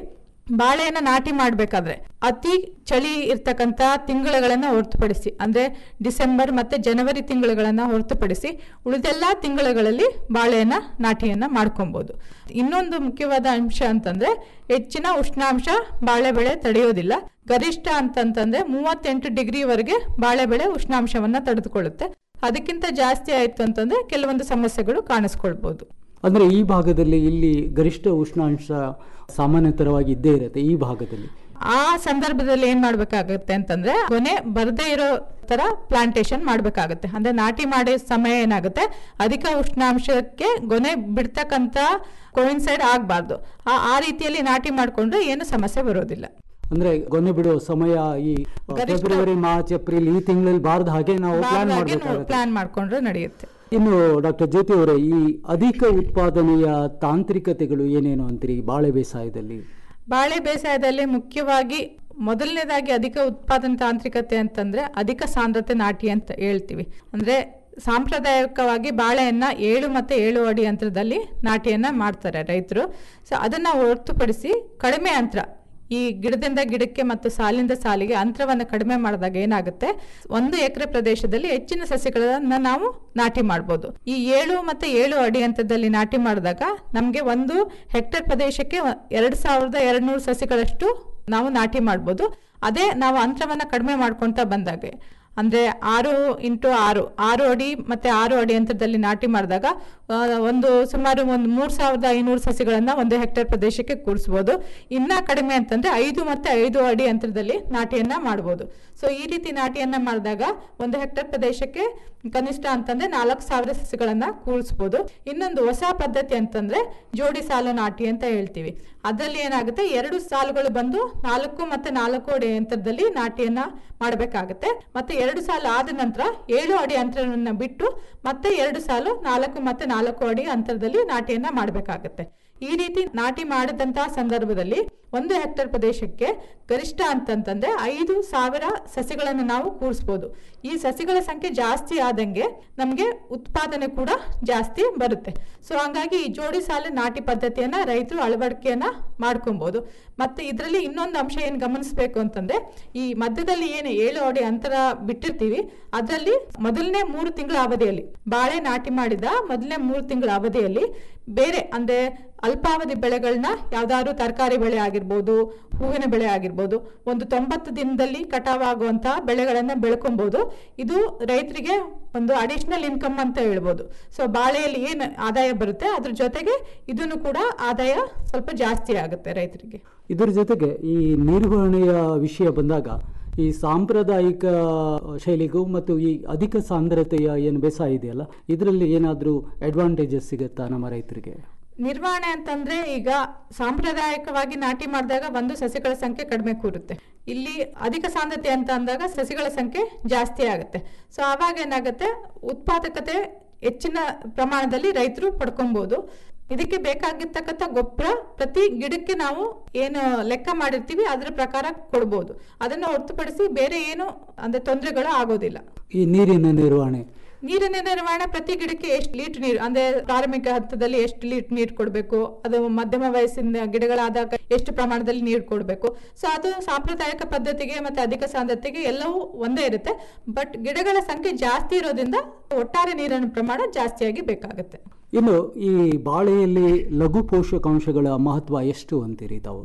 ಬಾಳೆಯನ್ನ ನಾಟಿ ಮಾಡಬೇಕಾದ್ರೆ ಅತಿ ಚಳಿ ಇರ್ತಕ್ಕಂಥ ತಿಂಗಳುಗಳನ್ನ ಹೊರತುಪಡಿಸಿ ಅಂದ್ರೆ ಡಿಸೆಂಬರ್ ಮತ್ತೆ ಜನವರಿ ತಿಂಗಳುಗಳನ್ನ ಹೊರತುಪಡಿಸಿ ಉಳಿದೆಲ್ಲ ತಿಂಗಳುಗಳಲ್ಲಿ ಬಾಳೆಯನ್ನ ನಾಟಿಯನ್ನ ಮಾಡ್ಕೊಬಹುದು ಇನ್ನೊಂದು ಮುಖ್ಯವಾದ ಅಂಶ ಅಂತಂದ್ರೆ ಹೆಚ್ಚಿನ ಉಷ್ಣಾಂಶ ಬಾಳೆ ಬೆಳೆ ತಡೆಯೋದಿಲ್ಲ ಗರಿಷ್ಠ ಅಂತಂತಂದ್ರೆ ಮೂವತ್ತೆಂಟು ಡಿಗ್ರಿವರೆಗೆ ಬಾಳೆ ಬೆಳೆ ಉಷ್ಣಾಂಶವನ್ನ ತಡೆದುಕೊಳ್ಳುತ್ತೆ ಅದಕ್ಕಿಂತ ಜಾಸ್ತಿ ಆಯ್ತು ಅಂತಂದ್ರೆ ಕೆಲವೊಂದು ಸಮಸ್ಯೆಗಳು ಕಾಣಿಸ್ಕೊಳ್ಬಹುದು ಅಂದ್ರೆ ಈ ಭಾಗದಲ್ಲಿ ಇಲ್ಲಿ ಗರಿಷ್ಠ ಉಷ್ಣಾಂಶ ಸಾಮಾನ್ಯತರವಾಗಿ ಇದ್ದೇ ಇರುತ್ತೆ ಈ ಭಾಗದಲ್ಲಿ ಆ ಸಂದರ್ಭದಲ್ಲಿ ಏನ್ ಮಾಡ್ಬೇಕಾಗತ್ತೆ ಅಂತಂದ್ರೆ ಕೊನೆ ಬರದೇ ಇರೋ ತರ ಪ್ಲಾಂಟೇಶನ್ ಮಾಡ್ಬೇಕಾಗತ್ತೆ ಅಂದ್ರೆ ನಾಟಿ ಮಾಡೋ ಸಮಯ ಏನಾಗುತ್ತೆ ಅಧಿಕ ಉಷ್ಣಾಂಶಕ್ಕೆ ಗೊನೆ ಬಿಡ್ತಕ್ಕಂತ ಕೋಯಿನ್ಸೈಡ್ ಆಗಬಾರ್ದು ಆ ಆ ರೀತಿಯಲ್ಲಿ ನಾಟಿ ಮಾಡ್ಕೊಂಡ್ರೆ ಏನು ಸಮಸ್ಯೆ ಬರೋದಿಲ್ಲ ಅಂದ್ರೆ ಗೊನೆ ಬಿಡುವ ಸಮಯ ಈ ಫೆಬ್ರವರಿ ಮಾರ್ಚ್ ಏಪ್ರಿಲ್ ಈ ತಿಂಗಳಲ್ಲಿ ಬಾರದ ಹಾಗೆ ನಾವು ಪ್ಲಾನ್ ಮಾಡಬೇಕಾಗುತ್ತೆ ಪ್ಲಾನ್ ಮಾಡ್ಕೊಂಡ್ರೆ ನಡೆಯುತ್ತೆ ಇನ್ನು ಡಾಕ್ಟರ್ ಜ್ಯೋತಿ ಅವರೇ ಈ ಅಧಿಕ ಉತ್ಪಾದನೆಯ ತಾಂತ್ರಿಕತೆಗಳು ಏನೇನು ಅಂತೀರಿ ಈ ಬಾಳೆ ಬೇಸಾಯದಲ್ಲಿ ಬಾಳೆ ಬೇಸಾಯದಲ್ಲಿ ಮುಖ್ಯವಾಗಿ ಮೊದಲನೇದಾಗಿ ಅಧಿಕ ಉತ್ಪಾದನೆ ತಾಂತ್ರಿಕತೆ ಅಂತಂದ್ರೆ ಅಧಿಕ ಸಾಂದ್ರತೆ ನಾಟಿ ಅಂತ ಹೇಳ್ತೀವಿ ಅಂದ್ರೆ ಸಾಂಪ್ರದಾಯಿಕವಾಗಿ ಬಾಳೆಯನ್ನ ಏಳು ಮತ್ತೆ ಏಳು ಅಡಿ ಅಂತರದಲ್ಲಿ ನಾಟಿಯನ್ನ ಮಾಡ್ತಾರೆ ರೈತರು ಸೊ ಅದನ್ನ ಹೊರತುಪಡಿಸಿ ಕಡಿಮೆ ಅಂತರ ಈ ಗಿಡದಿಂದ ಗಿಡಕ್ಕೆ ಮತ್ತು ಸಾಲಿಂದ ಸಾಲಿಗೆ ಅಂತರವನ್ನು ಕಡಿಮೆ ಮಾಡಿದಾಗ ಏನಾಗುತ್ತೆ ಒಂದು ಎಕರೆ ಪ್ರದೇಶದಲ್ಲಿ ಹೆಚ್ಚಿನ ಸಸ್ಯಗಳನ್ನ ನಾವು ನಾಟಿ ಮಾಡ್ಬೋದು ಈ ಏಳು ಮತ್ತೆ ಏಳು ಅಡಿ ಅಂತರದಲ್ಲಿ ನಾಟಿ ಮಾಡಿದಾಗ ನಮಗೆ ಒಂದು ಹೆಕ್ಟೇರ್ ಪ್ರದೇಶಕ್ಕೆ ಎರಡು ಸಾವಿರದ ಎರಡು ನೂರು ಸಸ್ಯಗಳಷ್ಟು ನಾವು ನಾಟಿ ಮಾಡ್ಬೋದು ಅದೇ ನಾವು ಅಂತರವನ್ನ ಕಡಿಮೆ ಮಾಡ್ಕೊಳ್ತಾ ಬಂದಾಗೆ ಅಂದ್ರೆ ಆರು ಇಂಟು ಆರು ಆರು ಅಡಿ ಮತ್ತೆ ಆರು ಅಡಿ ಅಂತರದಲ್ಲಿ ನಾಟಿ ಮಾಡಿದಾಗ ಆ, ಒಂದು ಸುಮಾರು ಒಂದು ಮೂರ್ ಸಾವಿರದ ಐನೂರು ಸಸಿಗಳನ್ನ ಒಂದು ಹೆಕ್ಟೇರ್ ಪ್ರದೇಶಕ್ಕೆ ಕೂರಿಸ್ಬೋದು ಇನ್ನ ಕಡಿಮೆ ಅಂತಂದ್ರೆ ಐದು ಮತ್ತೆ ಐದು ಅಡಿ ಅಂತರದಲ್ಲಿ ನಾಟಿಯನ್ನ ಮಾಡ್ಬೋದು ಸೊ ಈ ರೀತಿ ನಾಟಿಯನ್ನ ಮಾಡಿದಾಗ ಒಂದು ಹೆಕ್ಟೇರ್ ಪ್ರದೇಶಕ್ಕೆ ಕನಿಷ್ಠ ಅಂತಂದ್ರೆ ನಾಲ್ಕು ಸಾವಿರ ಸಸಿಗಳನ್ನ ಕೂರಿಸ್ಬೋದು ಇನ್ನೊಂದು ಹೊಸ ಪದ್ಧತಿ ಅಂತಂದ್ರೆ ಜೋಡಿ ಸಾಲು ನಾಟಿ ಅಂತ ಹೇಳ್ತೀವಿ ಅದರಲ್ಲಿ ಏನಾಗುತ್ತೆ ಎರಡು ಸಾಲುಗಳು ಬಂದು ನಾಲ್ಕು ಮತ್ತೆ ನಾಲ್ಕು ಅಡಿ ಅಂತರದಲ್ಲಿ ನಾಟಿಯನ್ನ ಮಾಡಬೇಕಾಗುತ್ತೆ ಮತ್ತೆ ಎರಡು ಸಾಲು ಆದ ನಂತರ ಏಳು ಅಡಿ ಅಂತರವನ್ನ ಬಿಟ್ಟು ಮತ್ತೆ ಎರಡು ಸಾಲು ನಾಲ್ಕು ಮತ್ತೆ ನಾಲ್ಕು ಅಡಿ ಅಂತರದಲ್ಲಿ ನಾಟಿಯನ್ನ ಮಾಡಬೇಕಾಗುತ್ತೆ ಈ ರೀತಿ ನಾಟಿ ಮಾಡಿದಂತಹ ಸಂದರ್ಭದಲ್ಲಿ ಒಂದು ಹೆಕ್ಟೇರ್ ಪ್ರದೇಶಕ್ಕೆ ಗರಿಷ್ಠ ಅಂತಂತಂದ್ರೆ ಐದು ಸಾವಿರ ಸಸಿಗಳನ್ನು ನಾವು ಕೂರಿಸ್ಬೋದು ಈ ಸಸಿಗಳ ಸಂಖ್ಯೆ ಜಾಸ್ತಿ ಆದಂಗೆ ನಮಗೆ ಉತ್ಪಾದನೆ ಕೂಡ ಜಾಸ್ತಿ ಬರುತ್ತೆ ಸೊ ಹಂಗಾಗಿ ಈ ಜೋಡಿ ಸಾಲು ನಾಟಿ ಪದ್ಧತಿಯನ್ನ ರೈತರು ಅಳವಡಿಕೆಯನ್ನ ಮಾಡ್ಕೊಬಹುದು ಮತ್ತೆ ಇದರಲ್ಲಿ ಇನ್ನೊಂದು ಅಂಶ ಏನು ಗಮನಿಸಬೇಕು ಅಂತಂದ್ರೆ ಈ ಮಧ್ಯದಲ್ಲಿ ಏನು ಏಳು ಅಡಿ ಅಂತರ ಬಿಟ್ಟಿರ್ತೀವಿ ಅದರಲ್ಲಿ ಮೊದಲನೇ ಮೂರು ತಿಂಗಳ ಅವಧಿಯಲ್ಲಿ ಬಾಳೆ ನಾಟಿ ಮಾಡಿದ ಮೊದಲನೇ ಮೂರು ತಿಂಗಳ ಅವಧಿಯಲ್ಲಿ ಬೇರೆ ಅಂದ್ರೆ ಅಲ್ಪಾವಧಿ ಬೆಳೆಗಳನ್ನ ಯಾವ್ದಾದ್ರು ತರಕಾರಿ ಬೆಳೆ ಆಗಿರ್ಬೋದು ಹೂವಿನ ಬೆಳೆ ಆಗಿರ್ಬೋದು ಒಂದು ತೊಂಬತ್ತು ದಿನದಲ್ಲಿ ಕಟಾವಾಗುವಂತಹ ಬೆಳೆಗಳನ್ನ ಬೆಳ್ಕೊಬಹುದು ಇದು ರೈತರಿಗೆ ಒಂದು ಅಡಿಷನಲ್ ಇನ್ಕಮ್ ಅಂತ ಹೇಳ್ಬೋದು ಸೊ ಬಾಳೆಯಲ್ಲಿ ಏನು ಆದಾಯ ಬರುತ್ತೆ ಅದ್ರ ಜೊತೆಗೆ ಇದನ್ನು ಕೂಡ ಆದಾಯ ಸ್ವಲ್ಪ ಜಾಸ್ತಿ ಆಗುತ್ತೆ ರೈತರಿಗೆ ಇದರ ಜೊತೆಗೆ ಈ ನಿರ್ವಹಣೆಯ ವಿಷಯ ಬಂದಾಗ ಈ ಸಾಂಪ್ರದಾಯಿಕ ಶೈಲಿಗೂ ಮತ್ತು ಈ ಅಧಿಕ ಸಾಂದ್ರತೆಯ ಏನು ಬೇಸಾಯ ಇದೆಯಲ್ಲ ಇದರಲ್ಲಿ ಏನಾದರೂ ಅಡ್ವಾಂಟೇಜಸ್ ಸಿಗುತ್ತಾ ನಮ್ಮ ರೈತರಿಗೆ ನಿರ್ವಹಣೆ ಅಂತಂದ್ರೆ ಈಗ ಸಾಂಪ್ರದಾಯಿಕವಾಗಿ ನಾಟಿ ಮಾಡಿದಾಗ ಒಂದು ಸಸಿಗಳ ಸಂಖ್ಯೆ ಕಡಿಮೆ ಕೂರುತ್ತೆ ಇಲ್ಲಿ ಅಧಿಕ ಸಾಂದ್ರತೆ ಅಂತ ಅಂದಾಗ ಸಸಿಗಳ ಸಂಖ್ಯೆ ಜಾಸ್ತಿ ಆಗುತ್ತೆ ಸೊ ಆವಾಗ ಏನಾಗುತ್ತೆ ಉತ್ಪಾದಕತೆ ಹೆಚ್ಚಿನ ಪ್ರಮಾಣದಲ್ಲಿ ರೈತರು ಪಡ್ಕೊಬಹುದು ಇದಕ್ಕೆ ಬೇಕಾಗಿರ್ತಕ್ಕಂಥ ಗೊಬ್ಬರ ಪ್ರತಿ ಗಿಡಕ್ಕೆ ನಾವು ಏನು ಲೆಕ್ಕ ಮಾಡಿರ್ತೀವಿ ಅದರ ಪ್ರಕಾರ ಕೊಡ್ಬೋದು ಅದನ್ನು ಹೊರತುಪಡಿಸಿ ಬೇರೆ ಏನು ಅಂದ್ರೆ ತೊಂದರೆಗಳು ಆಗೋದಿಲ್ಲ ಈ ನೀರಿನ ನಿರ್ವಹಣೆ ನೀರಿನ ನಿರ್ವಹಣೆ ಪ್ರತಿ ಗಿಡಕ್ಕೆ ಎಷ್ಟು ಲೀಟರ್ ನೀರು ಅಂದ್ರೆ ಪ್ರಾರಂಭಿಕ ಹಂತದಲ್ಲಿ ಎಷ್ಟು ಲೀಟರ್ ನೀರು ಕೊಡಬೇಕು ಅದು ಮಧ್ಯಮ ವಯಸ್ಸಿನ ಗಿಡಗಳಾದಾಗ ಎಷ್ಟು ಪ್ರಮಾಣದಲ್ಲಿ ನೀರು ಕೊಡಬೇಕು ಸೊ ಅದು ಸಾಂಪ್ರದಾಯಿಕ ಪದ್ಧತಿಗೆ ಮತ್ತೆ ಅಧಿಕ ಸಾಂದ್ರತೆಗೆ ಎಲ್ಲವೂ ಒಂದೇ ಇರುತ್ತೆ ಬಟ್ ಗಿಡಗಳ ಸಂಖ್ಯೆ ಜಾಸ್ತಿ ಇರೋದ್ರಿಂದ ಒಟ್ಟಾರೆ ನೀರಿನ ಪ್ರಮಾಣ ಜಾಸ್ತಿಯಾಗಿ ಬೇಕಾಗುತ್ತೆ ಇನ್ನು ಈ ಬಾಳೆಯಲ್ಲಿ ಲಘು ಪೋಷಕಾಂಶಗಳ ಮಹತ್ವ ಎಷ್ಟು ಅಂತೀರಿ ತಾವು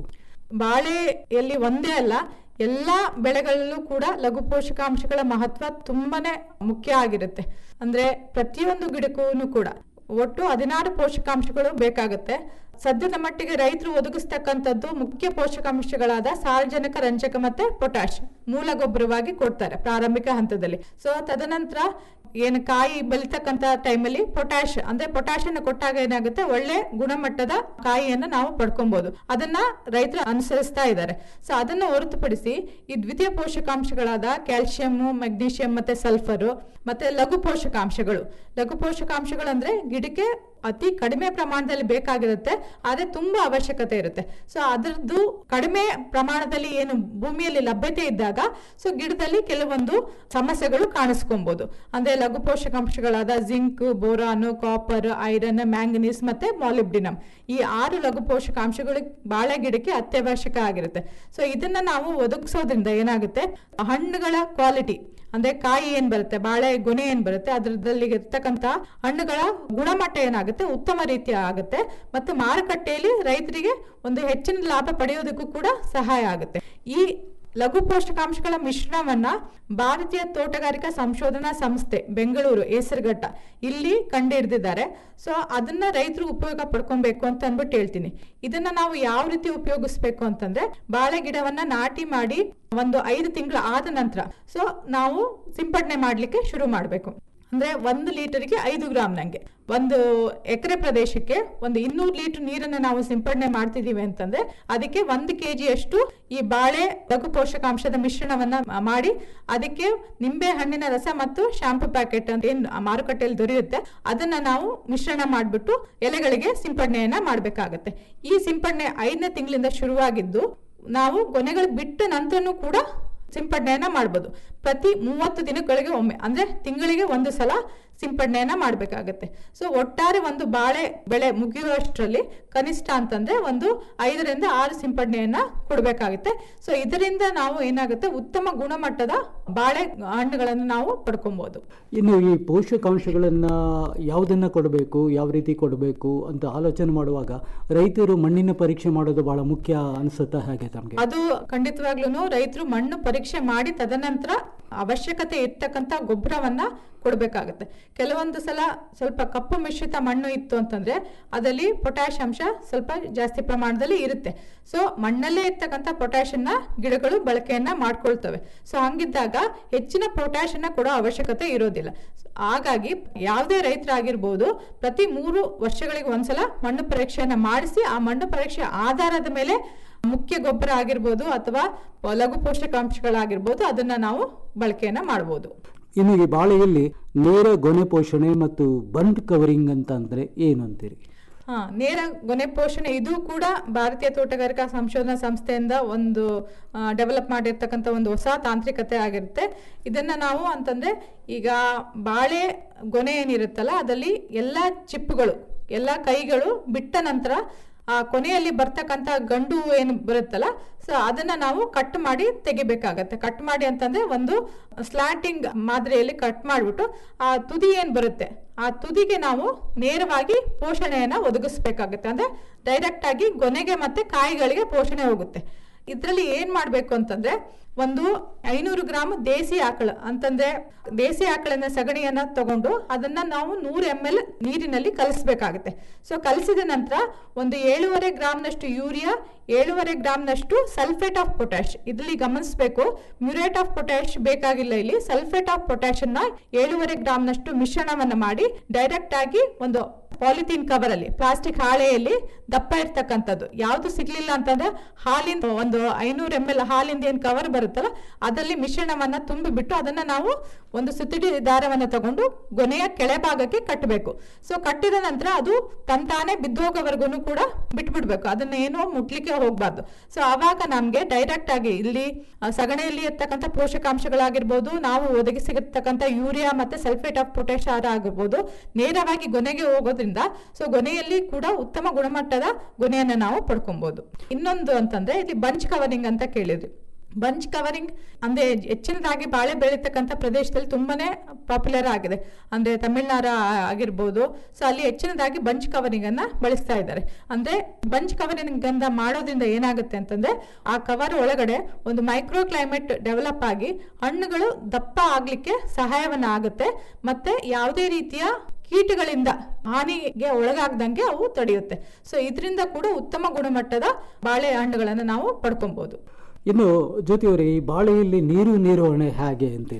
ಬಾಳೆಯಲ್ಲಿ ಒಂದೇ ಅಲ್ಲ ಎಲ್ಲ ಬೆಳೆಗಳಲ್ಲೂ ಕೂಡ ಲಘು ಪೋಷಕಾಂಶಗಳ ಮಹತ್ವ ತುಂಬಾನೇ ಮುಖ್ಯ ಆಗಿರುತ್ತೆ ಅಂದ್ರೆ ಪ್ರತಿಯೊಂದು ಗಿಡಕ್ಕೂ ಕೂಡ ಒಟ್ಟು ಹದಿನಾರು ಪೋಷಕಾಂಶಗಳು ಬೇಕಾಗುತ್ತೆ ಸದ್ಯದ ಮಟ್ಟಿಗೆ ರೈತರು ಒದಗಿಸ್ತಕ್ಕಂಥದ್ದು ಮುಖ್ಯ ಪೋಷಕಾಂಶಗಳಾದ ಸಾರ್ವಜನಿಕ ರಂಜಕ ಮತ್ತೆ ಪೊಟ್ಯಾಶ್ ಮೂಲ ಗೊಬ್ಬರವಾಗಿ ಕೊಡ್ತಾರೆ ಪ್ರಾರಂಭಿಕ ಹಂತದಲ್ಲಿ ಸೊ ತದನಂತರ ಏನು ಕಾಯಿ ಬೆಳಿತಕ್ಕಂತ ಟೈಮಲ್ಲಿ ಪೊಟ್ಯಾಶ್ ಅಂದ್ರೆ ಪೊಟ್ಯಾಶ್ ಅನ್ನು ಕೊಟ್ಟಾಗ ಏನಾಗುತ್ತೆ ಒಳ್ಳೆ ಗುಣಮಟ್ಟದ ಕಾಯಿಯನ್ನು ನಾವು ಪಡ್ಕೊಬಹುದು ಅದನ್ನ ರೈತರು ಅನುಸರಿಸ್ತಾ ಇದ್ದಾರೆ ಸೊ ಅದನ್ನು ಹೊರತುಪಡಿಸಿ ಈ ದ್ವಿತೀಯ ಪೋಷಕಾಂಶಗಳಾದ ಕ್ಯಾಲ್ಸಿಯಂ ಮೆಗ್ನೀಷಿಯಂ ಮತ್ತೆ ಸಲ್ಫರ್ ಮತ್ತೆ ಲಘು ಪೋಷಕಾಂಶಗಳು ಲಘು ಪೋಷಕಾಂಶಗಳು ಅಂದ್ರೆ ಗಿಡಕ್ಕೆ ಅತಿ ಕಡಿಮೆ ಪ್ರಮಾಣದಲ್ಲಿ ಬೇಕಾಗಿರುತ್ತೆ ಆದ್ರೆ ತುಂಬಾ ಅವಶ್ಯಕತೆ ಇರುತ್ತೆ ಸೊ ಅದರದ್ದು ಕಡಿಮೆ ಪ್ರಮಾಣದಲ್ಲಿ ಏನು ಭೂಮಿಯಲ್ಲಿ ಲಭ್ಯತೆ ಇದ್ದಾಗ ಸೊ ಗಿಡದಲ್ಲಿ ಕೆಲವೊಂದು ಸಮಸ್ಯೆಗಳು ಕಾಣಿಸ್ಕೊಬಹುದು ಅಂದ್ರೆ ಲಘು ಪೋಷಕಾಂಶಗಳಾದ zinc boron copper iron manganese ಮತ್ತೆ ಮಾಲಿಬ್ಡಿನಮ್ ಈ ಆರು ಲಘು ಪೋಷಕಾಂಶಗಳು ಬಾಳೆ ಗಿಡಕ್ಕೆ ಅತ್ಯವಶ್ಯಕ ಆಗಿರುತ್ತೆ ಸೊ ಇದನ್ನ ನಾವು ಒದಗಿಸೋದ್ರಿಂದ ಏನಾಗುತ್ತೆ ಹಣ್ಣುಗಳ ಕ್ವಾಲಿಟಿ ಅಂದ್ರೆ ಕಾಯಿ ಏನ್ ಬರುತ್ತೆ ಬಾಳೆ ಗೊನೆ ಏನ್ ಬರುತ್ತೆ ಅದರಲ್ಲಿ ಇರ್ತಕ್ಕಂತ ಹಣ್ಣುಗಳ ಗುಣಮಟ್ಟ ಏನಾಗುತ್ತೆ ಉತ್ತಮ ರೀತಿಯ ಆಗುತ್ತೆ ಮತ್ತು ಮಾರುಕಟ್ಟೆಯಲ್ಲಿ ರೈತರಿಗೆ ಒಂದು ಹೆಚ್ಚಿನ ಲಾಭ ಪಡೆಯೋದಕ್ಕೂ ಕೂಡ ಸಹಾಯ ಆಗುತ್ತೆ ಈ ಲಘು ಪೋಷಕಾಂಶಗಳ ಮಿಶ್ರಣವನ್ನ ಭಾರತೀಯ ತೋಟಗಾರಿಕಾ ಸಂಶೋಧನಾ ಸಂಸ್ಥೆ ಬೆಂಗಳೂರು ಹೆಸರುಘಟ್ಟ ಇಲ್ಲಿ ಕಂಡುಹಿಡಿದಿದ್ದಾರೆ ಸೊ ಅದನ್ನ ರೈತರು ಉಪಯೋಗ ಪಡ್ಕೊಬೇಕು ಅಂತ ಅಂದ್ಬಿಟ್ಟು ಹೇಳ್ತೀನಿ ಇದನ್ನ ನಾವು ಯಾವ ರೀತಿ ಉಪಯೋಗಿಸ್ಬೇಕು ಅಂತಂದ್ರೆ ಬಾಳೆ ಗಿಡವನ್ನ ನಾಟಿ ಮಾಡಿ ಒಂದು ಐದು ತಿಂಗಳು ಆದ ನಂತರ ಸೊ ನಾವು ಸಿಂಪಡಣೆ ಮಾಡ್ಲಿಕ್ಕೆ ಶುರು ಮಾಡಬೇಕು ಅಂದ್ರೆ ಒಂದು ಲೀಟರ್ಗೆ ಐದು ಗ್ರಾಮ್ ನಂಗೆ ಒಂದು ಎಕರೆ ಪ್ರದೇಶಕ್ಕೆ ಒಂದು ಇನ್ನೂರು ಲೀಟರ್ ನೀರನ್ನ ನಾವು ಸಿಂಪಡಣೆ ಮಾಡ್ತಿದೀವಿ ಅಂತಂದ್ರೆ ಅದಕ್ಕೆ ಒಂದು ಕೆಜಿ ಅಷ್ಟು ಈ ಬಾಳೆ ಲಘು ಪೋಷಕಾಂಶದ ಮಿಶ್ರಣವನ್ನ ಮ- ಮಾಡಿ ಅದಕ್ಕೆ ನಿಂಬೆ ಹಣ್ಣಿನ ರಸ ಮತ್ತು ಶಾಂಪು ಪ್ಯಾಕೆಟ್ ಅಂತ ಏನ್ ಮಾರುಕಟ್ಟೆಯಲ್ಲಿ ದೊರೆಯುತ್ತೆ ಅದನ್ನ ನಾವು ಮಿಶ್ರಣ ಮಾಡಿಬಿಟ್ಟು ಎಲೆಗಳಿಗೆ ಸಿಂಪಡಣೆಯನ್ನ ಮಾಡಬೇಕಾಗತ್ತೆ ಈ ಸಿಂಪಡಣೆ ಐದನೇ ತಿಂಗಳಿಂದ ಶುರುವಾಗಿದ್ದು ನಾವು ಕೊನೆಗಳು ಬಿಟ್ಟ ನಂತರನೂ ಕೂಡ ಸಿಂಪಡಣೆಯನ್ನ ಮಾಡ್ಬೋದು ಪ್ರತಿ ಮೂವತ್ತು ದಿನಗಳಿಗೆ ಒಮ್ಮೆ ಅಂದ್ರೆ ತಿಂಗಳಿಗೆ ಒಂದು ಸಲ ಸಿಂಪಡಣೆಯನ್ನ ಮಾಡಬೇಕಾಗತ್ತೆ ಸೊ ಒಟ್ಟಾರೆ ಒಂದು ಬಾಳೆ ಬೆಳೆ ಮುಗಿಯುವಷ್ಟರಲ್ಲಿ ಕನಿಷ್ಠ ಅಂತಂದ್ರೆ ಒಂದು ಐದರಿಂದ ಆರು ಸಿಂಪಡಣೆಯನ್ನ ಕೊಡಬೇಕಾಗುತ್ತೆ ಸೊ ಇದರಿಂದ ನಾವು ಏನಾಗುತ್ತೆ ಉತ್ತಮ ಗುಣಮಟ್ಟದ ಬಾಳೆ ಹಣ್ಣುಗಳನ್ನು ನಾವು ಪಡ್ಕೊಬಹುದು ಇನ್ನು ಈ ಪೋಷಕಾಂಶಗಳನ್ನು ಯಾವುದನ್ನು ಕೊಡಬೇಕು ಯಾವ ರೀತಿ ಕೊಡಬೇಕು ಅಂತ ಆಲೋಚನೆ ಮಾಡುವಾಗ ರೈತರು ಮಣ್ಣಿನ ಪರೀಕ್ಷೆ ಮಾಡೋದು ಬಹಳ ಮುಖ್ಯ ಅನಿಸುತ್ತಾ ಹೇಗೆ ತಮಗೆ ಅದು ಖಂಡಿತವಾಗ್ಲೂ ರೈತರು ಮಣ್ಣು ಪರೀಕ್ಷೆ ಮಾಡಿ ತದನಂತರ ಅವಶ್ಯಕತೆ ಇರ್ತಕ್ಕಂಥ ಗೊಬ್ಬರವನ್ನ ಕೊಡಬೇಕಾಗುತ್ತೆ ಕೆಲವೊಂದು ಸಲ ಸ್ವಲ್ಪ ಕಪ್ಪು ಮಿಶ್ರಿತ ಮಣ್ಣು ಇತ್ತು ಅಂತಂದ್ರೆ ಅದರಲ್ಲಿ ಪೊಟ್ಯಾಶ್ ಅಂಶ ಸ್ವಲ್ಪ ಜಾಸ್ತಿ ಪ್ರಮಾಣದಲ್ಲಿ ಇರುತ್ತೆ ಸೊ ಮಣ್ಣಲ್ಲೇ ಇರ್ತಕ್ಕಂಥ ಪೊಟ್ಯಾಶನ್ನ ಗಿಡಗಳು ಬಳಕೆಯನ್ನ ಮಾಡ್ಕೊಳ್ತವೆ ಸೊ ಹಂಗಿದ್ದಾಗ ಹೆಚ್ಚಿನ ಪೊಟ್ಯಾಶ್ ಅನ್ನ ಕೊಡೋ ಅವಶ್ಯಕತೆ ಇರೋದಿಲ್ಲ ಹಾಗಾಗಿ ಯಾವುದೇ ರೈತರಾಗಿರ್ಬೋದು ಪ್ರತಿ ಮೂರು ವರ್ಷಗಳಿಗೆ ಒಂದ್ಸಲ ಮಣ್ಣು ಪರೀಕ್ಷೆಯನ್ನ ಮಾಡಿಸಿ ಆ ಮಣ್ಣು ಪರೀಕ್ಷೆ ಆಧಾರದ ಮೇಲೆ ಮುಖ್ಯ ಗೊಬ್ಬರ ಆಗಿರ್ಬೋದು ಅಥವಾ ಲಘು ಪೋಷಕಾಂಶಗಳಾಗಿರ್ಬೋದು ಅದನ್ನ ನಾವು ಬಳಕೆಯನ್ನ ಮಾಡ್ಬೋದು ಇನ್ನು ಈ ಬಾಳೆಯಲ್ಲಿ ನೇರ ಗೊನೆ ಪೋಷಣೆ ಮತ್ತು ಬಂಡ್ ಕವರಿಂಗ್ ಅಂತ ಅಂದ್ರೆ ಏನು ಅಂತೀರಿ ಹಾ ನೇರ ಗೊನೆ ಪೋಷಣೆ ಇದು ಕೂಡ ಭಾರತೀಯ ತೋಟಗಾರಿಕಾ ಸಂಶೋಧನಾ ಸಂಸ್ಥೆಯಿಂದ ಒಂದು ಡೆವಲಪ್ ಮಾಡಿರ್ತಕ್ಕಂಥ ಒಂದು ಹೊಸ ತಾಂತ್ರಿಕತೆ ಆಗಿರುತ್ತೆ ಇದನ್ನ ನಾವು ಅಂತಂದ್ರೆ ಈಗ ಬಾಳೆ ಗೊನೆ ಏನಿರುತ್ತಲ್ಲ ಅದರಲ್ಲಿ ಎಲ್ಲ ಚಿಪ್ಪುಗಳು ಎಲ್ಲ ಕೈಗಳು ಬಿಟ್ಟ ನಂತರ ಆ ಕೊನೆಯಲ್ಲಿ ಬರ್ತಕ್ಕಂಥ ಗಂಡು ಏನು ಬರುತ್ತಲ್ಲ ಸೊ ಅದನ್ನ ನಾವು ಕಟ್ ಮಾಡಿ ತೆಗಿಬೇಕಾಗತ್ತೆ ಕಟ್ ಮಾಡಿ ಅಂತಂದ್ರೆ ಒಂದು ಸ್ಲಾಟಿಂಗ್ ಮಾದರಿಯಲ್ಲಿ ಕಟ್ ಮಾಡಿಬಿಟ್ಟು ಆ ತುದಿ ಏನ್ ಬರುತ್ತೆ ಆ ತುದಿಗೆ ನಾವು ನೇರವಾಗಿ ಪೋಷಣೆಯನ್ನ ಒದಗಿಸ್ಬೇಕಾಗತ್ತೆ ಅಂದ್ರೆ ಡೈರೆಕ್ಟ್ ಆಗಿ ಗೊನೆಗೆ ಮತ್ತೆ ಕಾಯಿಗಳಿಗೆ ಪೋಷಣೆ ಹೋಗುತ್ತೆ ಇದರಲ್ಲಿ ಏನ್ ಮಾಡ್ಬೇಕು ಅಂತಂದ್ರೆ ಒಂದು ಐನೂರು ಗ್ರಾಮ್ ದೇಸಿ ಆಕಳ ಅಂತಂದ್ರೆ ದೇಸಿ ಆಕಳಿನ ಸಗಣಿಯನ್ನ ತಗೊಂಡು ಅದನ್ನ ನಾವು ನೂರು ಎಮ್ ಎಲ್ ನೀರಿನಲ್ಲಿ ಕಲಿಸ್ಬೇಕಾಗುತ್ತೆ ಸೊ ಕಲಿಸಿದ ನಂತರ ಒಂದು ಏಳೂವರೆ ಗ್ರಾಮ್ನಷ್ಟು ಯೂರಿಯಾ ಏಳೂವರೆ ಗ್ರಾಮ್ನಷ್ಟು ಸಲ್ಫೇಟ್ ಆಫ್ ಪೊಟ್ಯಾಶ್ ಇದರಲ್ಲಿ ಗಮನಿಸಬೇಕು ಮ್ಯೂರೇಟ್ ಆಫ್ ಪೊಟ್ಯಾಶ್ ಬೇಕಾಗಿಲ್ಲ ಇಲ್ಲಿ ಸಲ್ಫೇಟ್ ಆಫ್ ಪೊಟ್ಯಾಶ್ ಅನ್ನ ಏಳೂವರೆ ಗ್ರಾಮ್ನಷ್ಟು ಮಿಶ್ರಣವನ್ನ ಮಾಡಿ ಡೈರೆಕ್ಟ್ ಆಗಿ ಒಂದು ಪಾಲಿಥೀನ್ ಕವರ್ ಅಲ್ಲಿ ಪ್ಲಾಸ್ಟಿಕ್ ಹಾಳೆಯಲ್ಲಿ ದಪ್ಪ ಇರ್ತಕ್ಕಂಥದ್ದು ಯಾವ್ದು ಸಿಗ್ಲಿಲ್ಲ ಅಂತಂದ್ರೆ ಹಾಲಿನ ಒಂದು ಐನೂರು ಎಮ್ ಎಲ್ ಹಾಲಿಂದ ಏನ್ ಕವರ್ ಬರುತ್ತಲ್ಲ ಅದರಲ್ಲಿ ಮಿಶ್ರಣವನ್ನ ತುಂಬಿಬಿಟ್ಟು ಅದನ್ನ ನಾವು ಒಂದು ಸುತ್ತಿಡಿ ದಾರವನ್ನ ತಗೊಂಡು ಗೊನೆಯ ಕೆಳಭಾಗಕ್ಕೆ ಕಟ್ಟಬೇಕು ಸೊ ಕಟ್ಟಿದ ನಂತರ ಅದು ತಂತಾನೆ ಬಿದ್ದೋಗೋವರೆಗೂ ಕೂಡ ಬಿಟ್ಬಿಡ್ಬೇಕು ಅದನ್ನ ಏನೋ ಮುಟ್ಲಿಕ್ಕೆ ಹೋಗ್ಬಾರ್ದು ಸೊ ಆವಾಗ ನಮ್ಗೆ ಡೈರೆಕ್ಟ್ ಆಗಿ ಇಲ್ಲಿ ಆ, ಸಗಣಿಯಲ್ಲಿ ಇರ್ತಕ್ಕಂಥ ಪೋಷಕಾಂಶಗಳಾಗಿರ್ಬೋದು ನಾವು ಒದಗಿಸಿರ್ತಕ್ಕಂಥ ಯೂರಿಯಾ ಮತ್ತೆ ಸಲ್ಫೇಟ್ ಆಫ್ ಪೊಟ್ಯಾಶಾರ ಆಗಿರ್ಬೋದು ನೇರವಾಗಿ ಗೊನೆಗೆ ಹೋಗೋದ್ರಿಂದ ಸೊ ಗೊನೆಯಲ್ಲಿ ಕೂಡ ಉತ್ತಮ ಗುಣಮಟ್ಟದ ಗೊನೆಯನ್ನ ನಾವು ಪಡ್ಕೊಬಹುದು ಇನ್ನೊಂದು ಅಂತಂದ್ರೆ ಇಲ್ಲಿ ಬಂಚ್ ಕವರಿಂಗ್ ಅಂತ ಕೇಳಿದ್ರಿ ಬಂಚ್ ಕವರಿಂಗ್ ಅಂದ್ರೆ ಹೆಚ್ಚಿನದಾಗಿ ಬಾಳೆ ಬೆಳೀತಕ್ಕಂಥ ಪ್ರದೇಶದಲ್ಲಿ ತುಂಬಾನೇ ಪಾಪ್ಯುಲರ್ ಆಗಿದೆ ಅಂದ್ರೆ ತಮಿಳ್ನಾಡು ಆಗಿರ್ಬೋದು ಸೊ ಅಲ್ಲಿ ಹೆಚ್ಚಿನದಾಗಿ ಬಂಚ್ ಕವರಿಂಗ್ ಅನ್ನ ಬಳಸ್ತಾ ಇದ್ದಾರೆ ಅಂದ್ರೆ ಬಂಚ್ ಕವರಿಂಗ್ ಅಂತ ಮಾಡೋದ್ರಿಂದ ಏನಾಗುತ್ತೆ ಅಂತಂದ್ರೆ ಆ ಕವರ್ ಒಳಗಡೆ ಒಂದು ಮೈಕ್ರೋ ಕ್ಲೈಮೇಟ್ ಡೆವಲಪ್ ಆಗಿ ಹಣ್ಣುಗಳು ದಪ್ಪ ಆಗ್ಲಿಕ್ಕೆ ಸಹಾಯವನ್ನ ಆಗುತ್ತೆ ಮತ್ತೆ ಯಾವುದೇ ರೀತಿಯ ಕೀಟಗಳಿಂದ ಹಾನಿಗೆ ಒಳಗಾಗದಂಗೆ ಅವು ತಡೆಯುತ್ತೆ ಸೊ ಇದರಿಂದ ಕೂಡ ಉತ್ತಮ ಗುಣಮಟ್ಟದ ಬಾಳೆ ಹಣ್ಣುಗಳನ್ನು ನಾವು ಪಡ್ಕೊಬಹುದು ಇನ್ನು ಜ್ಯೋತಿಯವರೇ ಈ ಬಾಳೆಯಲ್ಲಿ ನೀರು ನಿರ್ವಹಣೆ ಹೇಗೆ ಅಂತೀರಿ ನೀವು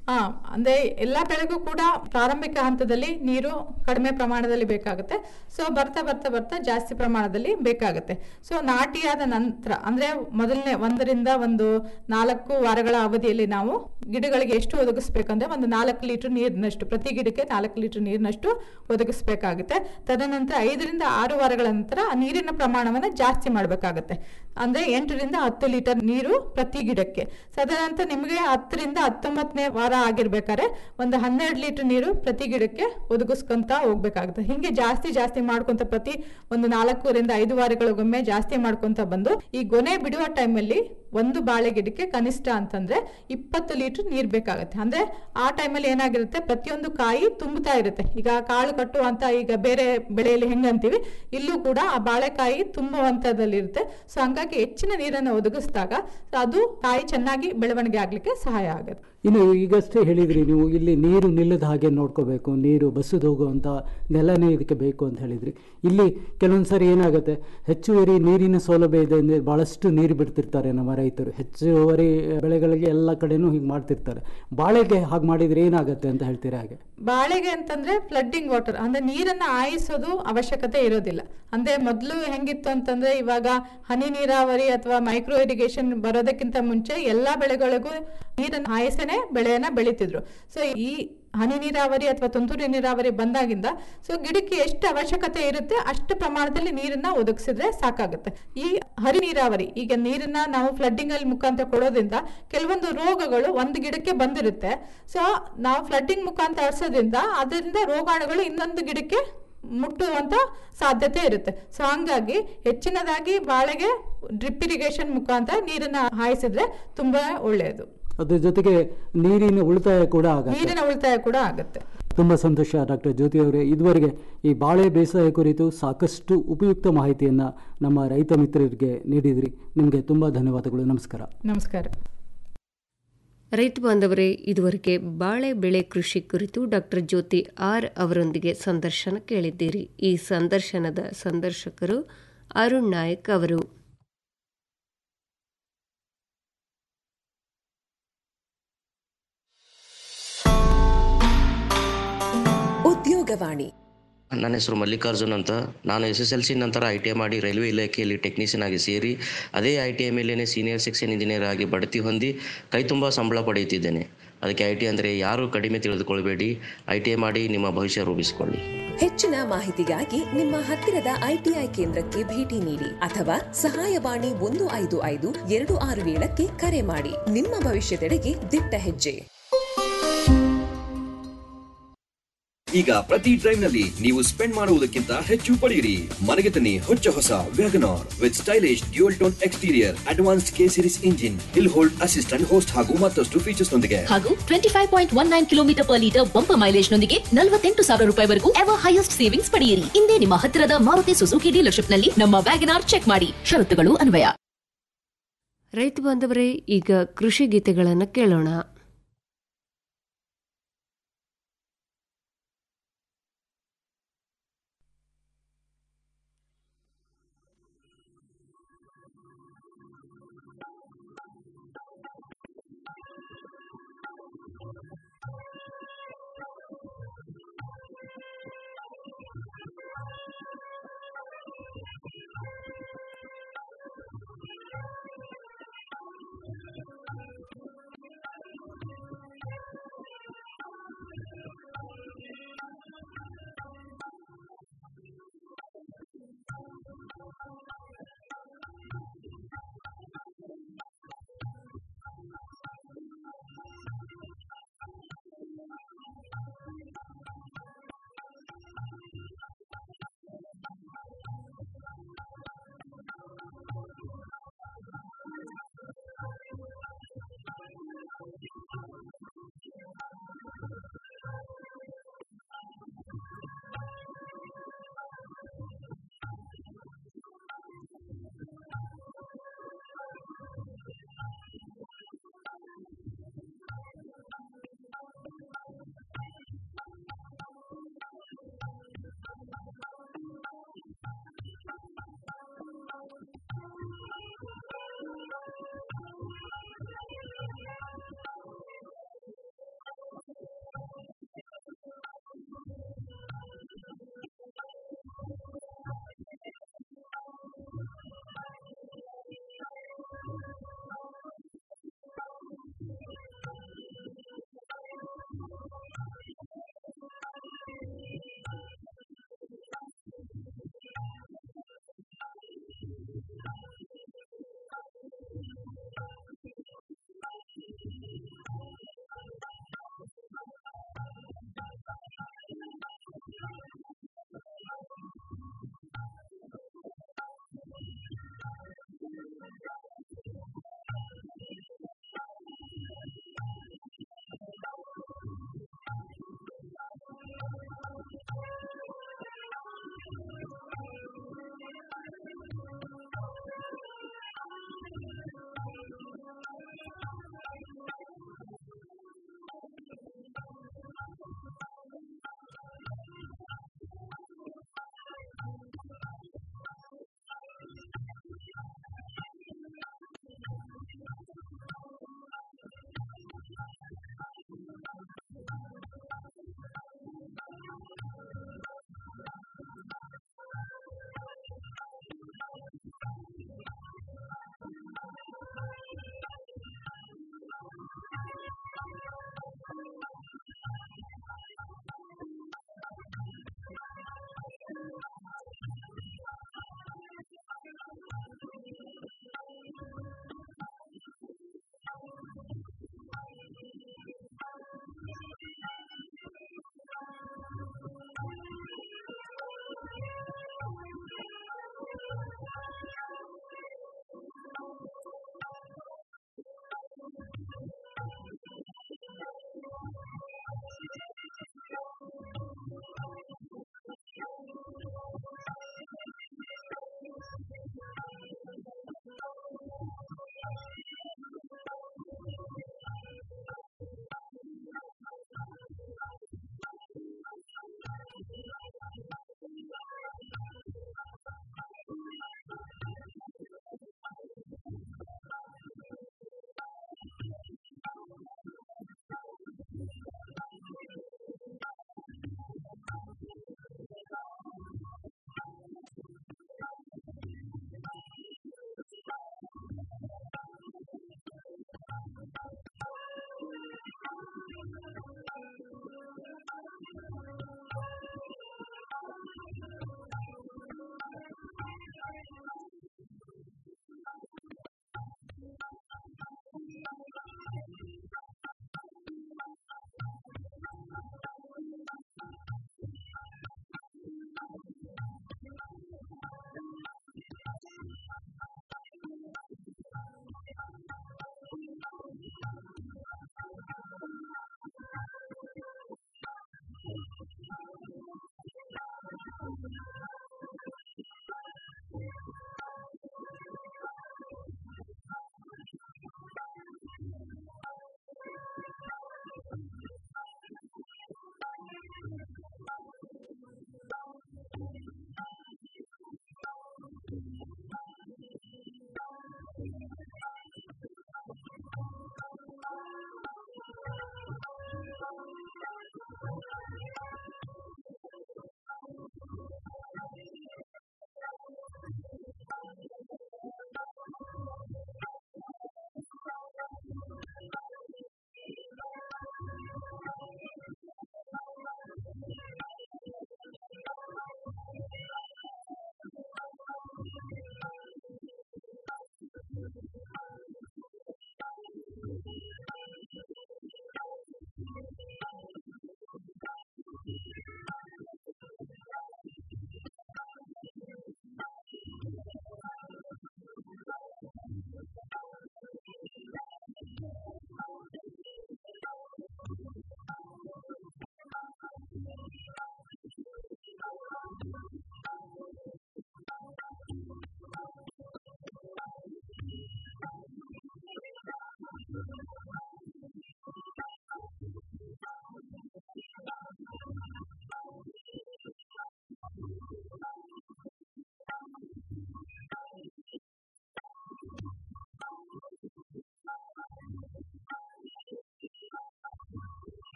ಹಾ ಅಂದ್ರೆ ಎಲ್ಲ ಬೆಳೆಗೂ ಕೂಡ ಪ್ರಾರಂಭಿಕ ಹಂತದಲ್ಲಿ ನೀರು ಕಡಿಮೆ ಪ್ರಮಾಣದಲ್ಲಿ ಬೇಕಾಗುತ್ತೆ ಸೊ ಬರ್ತಾ ಬರ್ತಾ ಬರ್ತಾ ಜಾಸ್ತಿ ಪ್ರಮಾಣದಲ್ಲಿ ಬೇಕಾಗುತ್ತೆ ಸೊ ನಾಟಿಯಾದ ನಂತರ ಅಂದ್ರೆ ಮೊದಲನೇ ಒಂದರಿಂದ ಒಂದು ನಾಲ್ಕು ವಾರಗಳ ಅವಧಿಯಲ್ಲಿ ನಾವು ಗಿಡಗಳಿಗೆ ಎಷ್ಟು ಒದಗಿಸ್ಬೇಕಂದ್ರೆ ಒಂದು ನಾಲ್ಕು ಲೀಟರ್ ನೀರಿನಷ್ಟು ಪ್ರತಿ ಗಿಡಕ್ಕೆ ನಾಲ್ಕು ಲೀಟರ್ ನೀರಿನಷ್ಟು ಒದಗಿಸ್ಬೇಕಾಗುತ್ತೆ ತದನಂತರ ಐದರಿಂದ ಆರು ವಾರಗಳ ನಂತರ ಆ ನೀರಿನ ಪ್ರಮಾಣವನ್ನು ಜಾಸ್ತಿ ಮಾಡಬೇಕಾಗುತ್ತೆ ಅಂದ್ರೆ ಎಂಟರಿಂದ ಹತ್ತು ಲೀಟರ್ ನೀರು ಪ್ರತಿ ಗಿಡಕ್ಕೆ ತದನಂತರ ನಿಮಗೆ ಹತ್ತರಿಂದ ಹತ್ತೊಂಬತ್ತನೇ ವಾರ ಆಗಿರ್ಬೇಕಾದ್ರೆ ಒಂದು ಹನ್ನೆರಡು ಲೀಟರ್ ನೀರು ಪ್ರತಿ ಗಿಡಕ್ಕೆ ಒದಗಿಸ್ಕೊಂತ ಹೋಗ್ಬೇಕಾಗುತ್ತೆ ಹಿಂಗೆ ಜಾಸ್ತಿ ಜಾಸ್ತಿ ಮಾಡ್ಕೊಂತ ಪ್ರತಿ ಒಂದು ನಾಲ್ಕೂರಿಂದ ಐದು ವಾರಗಳಿಗೊಮ್ಮೆ ಜಾಸ್ತಿ ಮಾಡ್ಕೊಂತ ಬಂದು ಈ ಗೊನೆ ಬಿಡುವ ಟೈಮಲ್ಲಿ ಒಂದು ಬಾಳೆ ಗಿಡಕ್ಕೆ ಕನಿಷ್ಠ ಅಂತಂದ್ರೆ ಇಪ್ಪತ್ತು ಲೀಟರ್ ನೀರ್ ಬೇಕಾಗುತ್ತೆ ಅಂದ್ರೆ ಆ ಟೈಮಲ್ಲಿ ಏನಾಗಿರುತ್ತೆ ಪ್ರತಿಯೊಂದು ಕಾಯಿ ತುಂಬುತ್ತಾ ಇರುತ್ತೆ ಈಗ ಕಾಳು ಕಟ್ಟುವಂತ ಈಗ ಬೇರೆ ಬೆಳೆಯಲ್ಲಿ ಹೆಂಗಂತೀವಿ ಇಲ್ಲೂ ಕೂಡ ಆ ಬಾಳೆಕಾಯಿ ತುಂಬುವಂತದಲ್ಲಿರುತ್ತೆ ಸೊ ಹಂಗಾಗಿ ಹೆಚ್ಚಿನ ನೀರನ್ನು ಒದಗಿಸಿದಾಗ ಅದು ಕಾಯಿ ಚೆನ್ನಾಗಿ ಬೆಳವಣಿಗೆ ಆಗ್ಲಿಕ್ಕೆ ಸಹಾಯ ಆಗುತ್ತೆ ಇನ್ನು ಈಗಷ್ಟೇ ಹೇಳಿದ್ರಿ ನೀವು ಇಲ್ಲಿ ನೀರು ನಿಲ್ಲದ ಹಾಗೆ ನೋಡ್ಕೋಬೇಕು ನೀರು ಬಸ್ಸದು ಹೋಗುವಂಥ ನೆಲನೇ ಇದಕ್ಕೆ ಬೇಕು ಅಂತ ಹೇಳಿದ್ರಿ ಇಲ್ಲಿ ಕೆಲವೊಂದು ಸಾರಿ ಏನಾಗುತ್ತೆ ಹೆಚ್ಚುವರಿ ನೀರಿನ ಸೌಲಭ್ಯ ಇದೆ ಅಂದರೆ ಭಾಳಷ್ಟು ನೀರು ಬಿಡ್ತಿರ್ತಾರೆ ನಮ್ಮ ರೈತರು ಹೆಚ್ಚುವರಿ ಬೆಳೆಗಳಿಗೆ ಎಲ್ಲ ಕಡೆನೂ ಹೀಗೆ ಮಾಡ್ತಿರ್ತಾರೆ ಬಾಳೆಗೆ ಹಾಗೆ ಮಾಡಿದರೆ ಏನಾಗುತ್ತೆ ಅಂತ ಹೇಳ್ತೀರಾ ಹಾಗೆ ಬಾಳೆಗೆ ಅಂತಂದ್ರೆ ಫ್ಲಡ್ಡಿಂಗ್ ವಾಟರ್ ಅಂದ್ರೆ ನೀರನ್ನ ಆಯಿಸೋದು ಅವಶ್ಯಕತೆ ಇರೋದಿಲ್ಲ ಅಂದ್ರೆ ಮೊದಲು ಹೆಂಗಿತ್ತು ಅಂತಂದ್ರೆ ಇವಾಗ ಹನಿ ನೀರಾವರಿ ಅಥವಾ ಮೈಕ್ರೋ ಇರಿಗೇಷನ್ ಬರೋದಕ್ಕಿಂತ ಮುಂಚೆ ಎಲ್ಲಾ ಬೆಳೆಗಳಿಗೂ ನೀರನ್ನು ಹಾಯಿಸೇನೆ ಬೆಳೆಯನ್ನ ಬೆಳಿತಿದ್ರು ಸೊ ಈ ಹನಿ ನೀರಾವರಿ ಅಥವಾ ತುಂತುರು ನೀರಾವರಿ ಬಂದಾಗಿಂದ ಸೊ ಗಿಡಕ್ಕೆ ಎಷ್ಟು ಅವಶ್ಯಕತೆ ಇರುತ್ತೆ ಅಷ್ಟು ಪ್ರಮಾಣದಲ್ಲಿ ನೀರನ್ನ ಒದಗಿಸಿದ್ರೆ ಸಾಕಾಗುತ್ತೆ ಈ ಹರಿ ನೀರಾವರಿ ಈಗ ನೀರನ್ನ ನಾವು ಫ್ಲಡ್ಡಿಂಗ್ ಅಲ್ಲಿ ಮುಖಾಂತರ ಕೊಡೋದ್ರಿಂದ ಕೆಲವೊಂದು ರೋಗಗಳು ಒಂದು ಗಿಡಕ್ಕೆ ಬಂದಿರುತ್ತೆ ಸೊ ನಾವು ಫ್ಲಡ್ಡಿಂಗ್ ಮುಖಾಂತರ ಹರಿಸೋದ್ರಿಂದ ಅದರಿಂದ ರೋಗಾಣುಗಳು ಇನ್ನೊಂದು ಗಿಡಕ್ಕೆ ಮುಟ್ಟುವಂತ ಸಾಧ್ಯತೆ ಇರುತ್ತೆ ಸೊ ಹಂಗಾಗಿ ಹೆಚ್ಚಿನದಾಗಿ ಬಾಳೆಗೆ ಡ್ರಿಪ್ ಇರಿಗೇಷನ್ ಮುಖಾಂತರ ನೀರನ್ನ ಹಾಯಿಸಿದ್ರೆ ತುಂಬಾ ಒಳ್ಳೆಯದು ಅದ್ರ ಜೊತೆಗೆ ನೀರಿನ ಉಳಿತಾಯ ಕೂಡ ಆಗುತ್ತೆ ನೀರಿನ ಉಳಿತಾಯ ಕೂಡ ಆಗುತ್ತೆ ತುಂಬ ಸಂತೋಷ ಡಾಕ್ಟರ್ ಜ್ಯೋತಿ ಅವರೇ ಇದುವರೆಗೆ ಈ ಬಾಳೆ ಬೇಸಾಯ ಕುರಿತು ಸಾಕಷ್ಟು ಉಪಯುಕ್ತ ಮಾಹಿತಿಯನ್ನು ನಮ್ಮ ರೈತ ಮಿತ್ರರಿಗೆ ನೀಡಿದ್ರಿ ನಿಮಗೆ ತುಂಬ ಧನ್ಯವಾದಗಳು ನಮಸ್ಕಾರ ನಮಸ್ಕಾರ ರೈತ ಬಾಂಧವರೇ ಇದುವರೆಗೆ ಬಾಳೆ ಬೆಳೆ ಕೃಷಿ ಕುರಿತು ಡಾಕ್ಟರ್ ಜ್ಯೋತಿ ಆರ್ ಅವರೊಂದಿಗೆ ಸಂದರ್ಶನ ಕೇಳಿದ್ದೀರಿ ಈ ಸಂದರ್ಶನದ ಸಂದರ್ಶಕರು ಅರುಣ್ ನಾಯಕ್ ಅವರು ಉದ್ಯೋಗವಾಣಿ ನನ್ನ ಹೆಸರು ಮಲ್ಲಿಕಾರ್ಜುನ್ ಅಂತ ನಾನು ಎಸ್ ಎಸ್ ಎಲ್ ಸಿ ನಂತರ ಐ ಟಿ ಐ ಮಾಡಿ ರೈಲ್ವೆ ಇಲಾಖೆಯಲ್ಲಿ ಟೆಕ್ನಿಷಿಯನ್ ಆಗಿ ಸೇರಿ ಅದೇ ಐ ಟಿ ಐ ಮೇಲೇ ಸೀನಿಯರ್ ಸೆಕ್ಷನ್ ಇಂಜಿನಿಯರ್ ಆಗಿ ಬಡ್ತಿ ಹೊಂದಿ ಕೈ ತುಂಬ ಸಂಬಳ ಪಡೆಯುತ್ತಿದ್ದೇನೆ ಅದಕ್ಕೆ ಐ ಟಿ ಅಂದರೆ ಯಾರೂ ಕಡಿಮೆ ತಿಳಿದುಕೊಳ್ಬೇಡಿ ಐ ಟಿ ಐ ಮಾಡಿ ನಿಮ್ಮ ಭವಿಷ್ಯ ರೂಪಿಸಿಕೊಳ್ಳಿ ಹೆಚ್ಚಿನ ಮಾಹಿತಿಗಾಗಿ ನಿಮ್ಮ ಹತ್ತಿರದ ಐಟಿಐ ಕೇಂದ್ರಕ್ಕೆ ಭೇಟಿ ನೀಡಿ ಅಥವಾ ಸಹಾಯವಾಣಿ ಒಂದು ಐದು ಐದು ಎರಡು ಆರು ಏಳಕ್ಕೆ ಕರೆ ಮಾಡಿ ನಿಮ್ಮ ಭವಿಷ್ಯದೆಡೆಗೆ ದಿಟ್ಟ ಹೆಜ್ಜೆ ಈಗ ಪ್ರತಿ ಡ್ರೈವ್ ನಲ್ಲಿ ನೀವು ಸ್ಪೆಂಡ್ ಮಾಡುವುದಕ್ಕಿಂತ ಹೆಚ್ಚು ಪಡೆಯಿರಿ ಮನೆಗೆ ತನ್ನಿ ಹೊಚ್ಚ ಹೊಸ WagonR with stylish dual tone exterior advance K series engine hill hold assistant host ಹಾಗೂ ಮತ್ತಷ್ಟು ಫೀಚರ್ಸ್ ನೊಂದಿಗೆ ಹಾಗೂ twenty five point one nine kilometre per litre bumper mileage ನೊಂದಿಗೆ ನಲವತ್ತೆಂಟು ಸಾವಿರ ರೂಪಾಯಿವರೆಗೂ ಎವರ್ ಹೈಯೆಸ್ಟ್ ಸೇವಿಂಗ್ಸ್ ಪಡೆಯಿರಿ ಇಂದೇ ನಿಮ್ಮ ಹತ್ತಿರದ ಮಾರುತಿ ಸುಜುಕಿ ಡೀಲರ್ಶಿಪ್ ನಲ್ಲಿ ನಮ್ಮ ವ್ಯಾಗನಾರ್ ಚೆಕ್ ಮಾಡಿ ಷರತ್ತುಗಳು ಅನ್ವಯ ರೈತ ಬಾಂಧವರೇ ಈಗ ಕೃಷಿ ಗೀತೆಗಳನ್ನು ಕೇಳೋಣ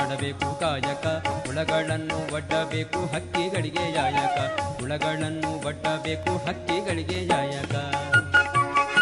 ಮಾಡಬೇಕು ಕಾಯಕ ಹುಳಗಳನ್ನು ಒಡ್ಡಬೇಕು ಹಕ್ಕಿಗಳಿಗೆ ಯಾಯಕ ಹುಳಗಳನ್ನು ಒಡ್ಡಬೇಕು ಹಕ್ಕಿಗಳಿಗೆ ಯಾಯಕ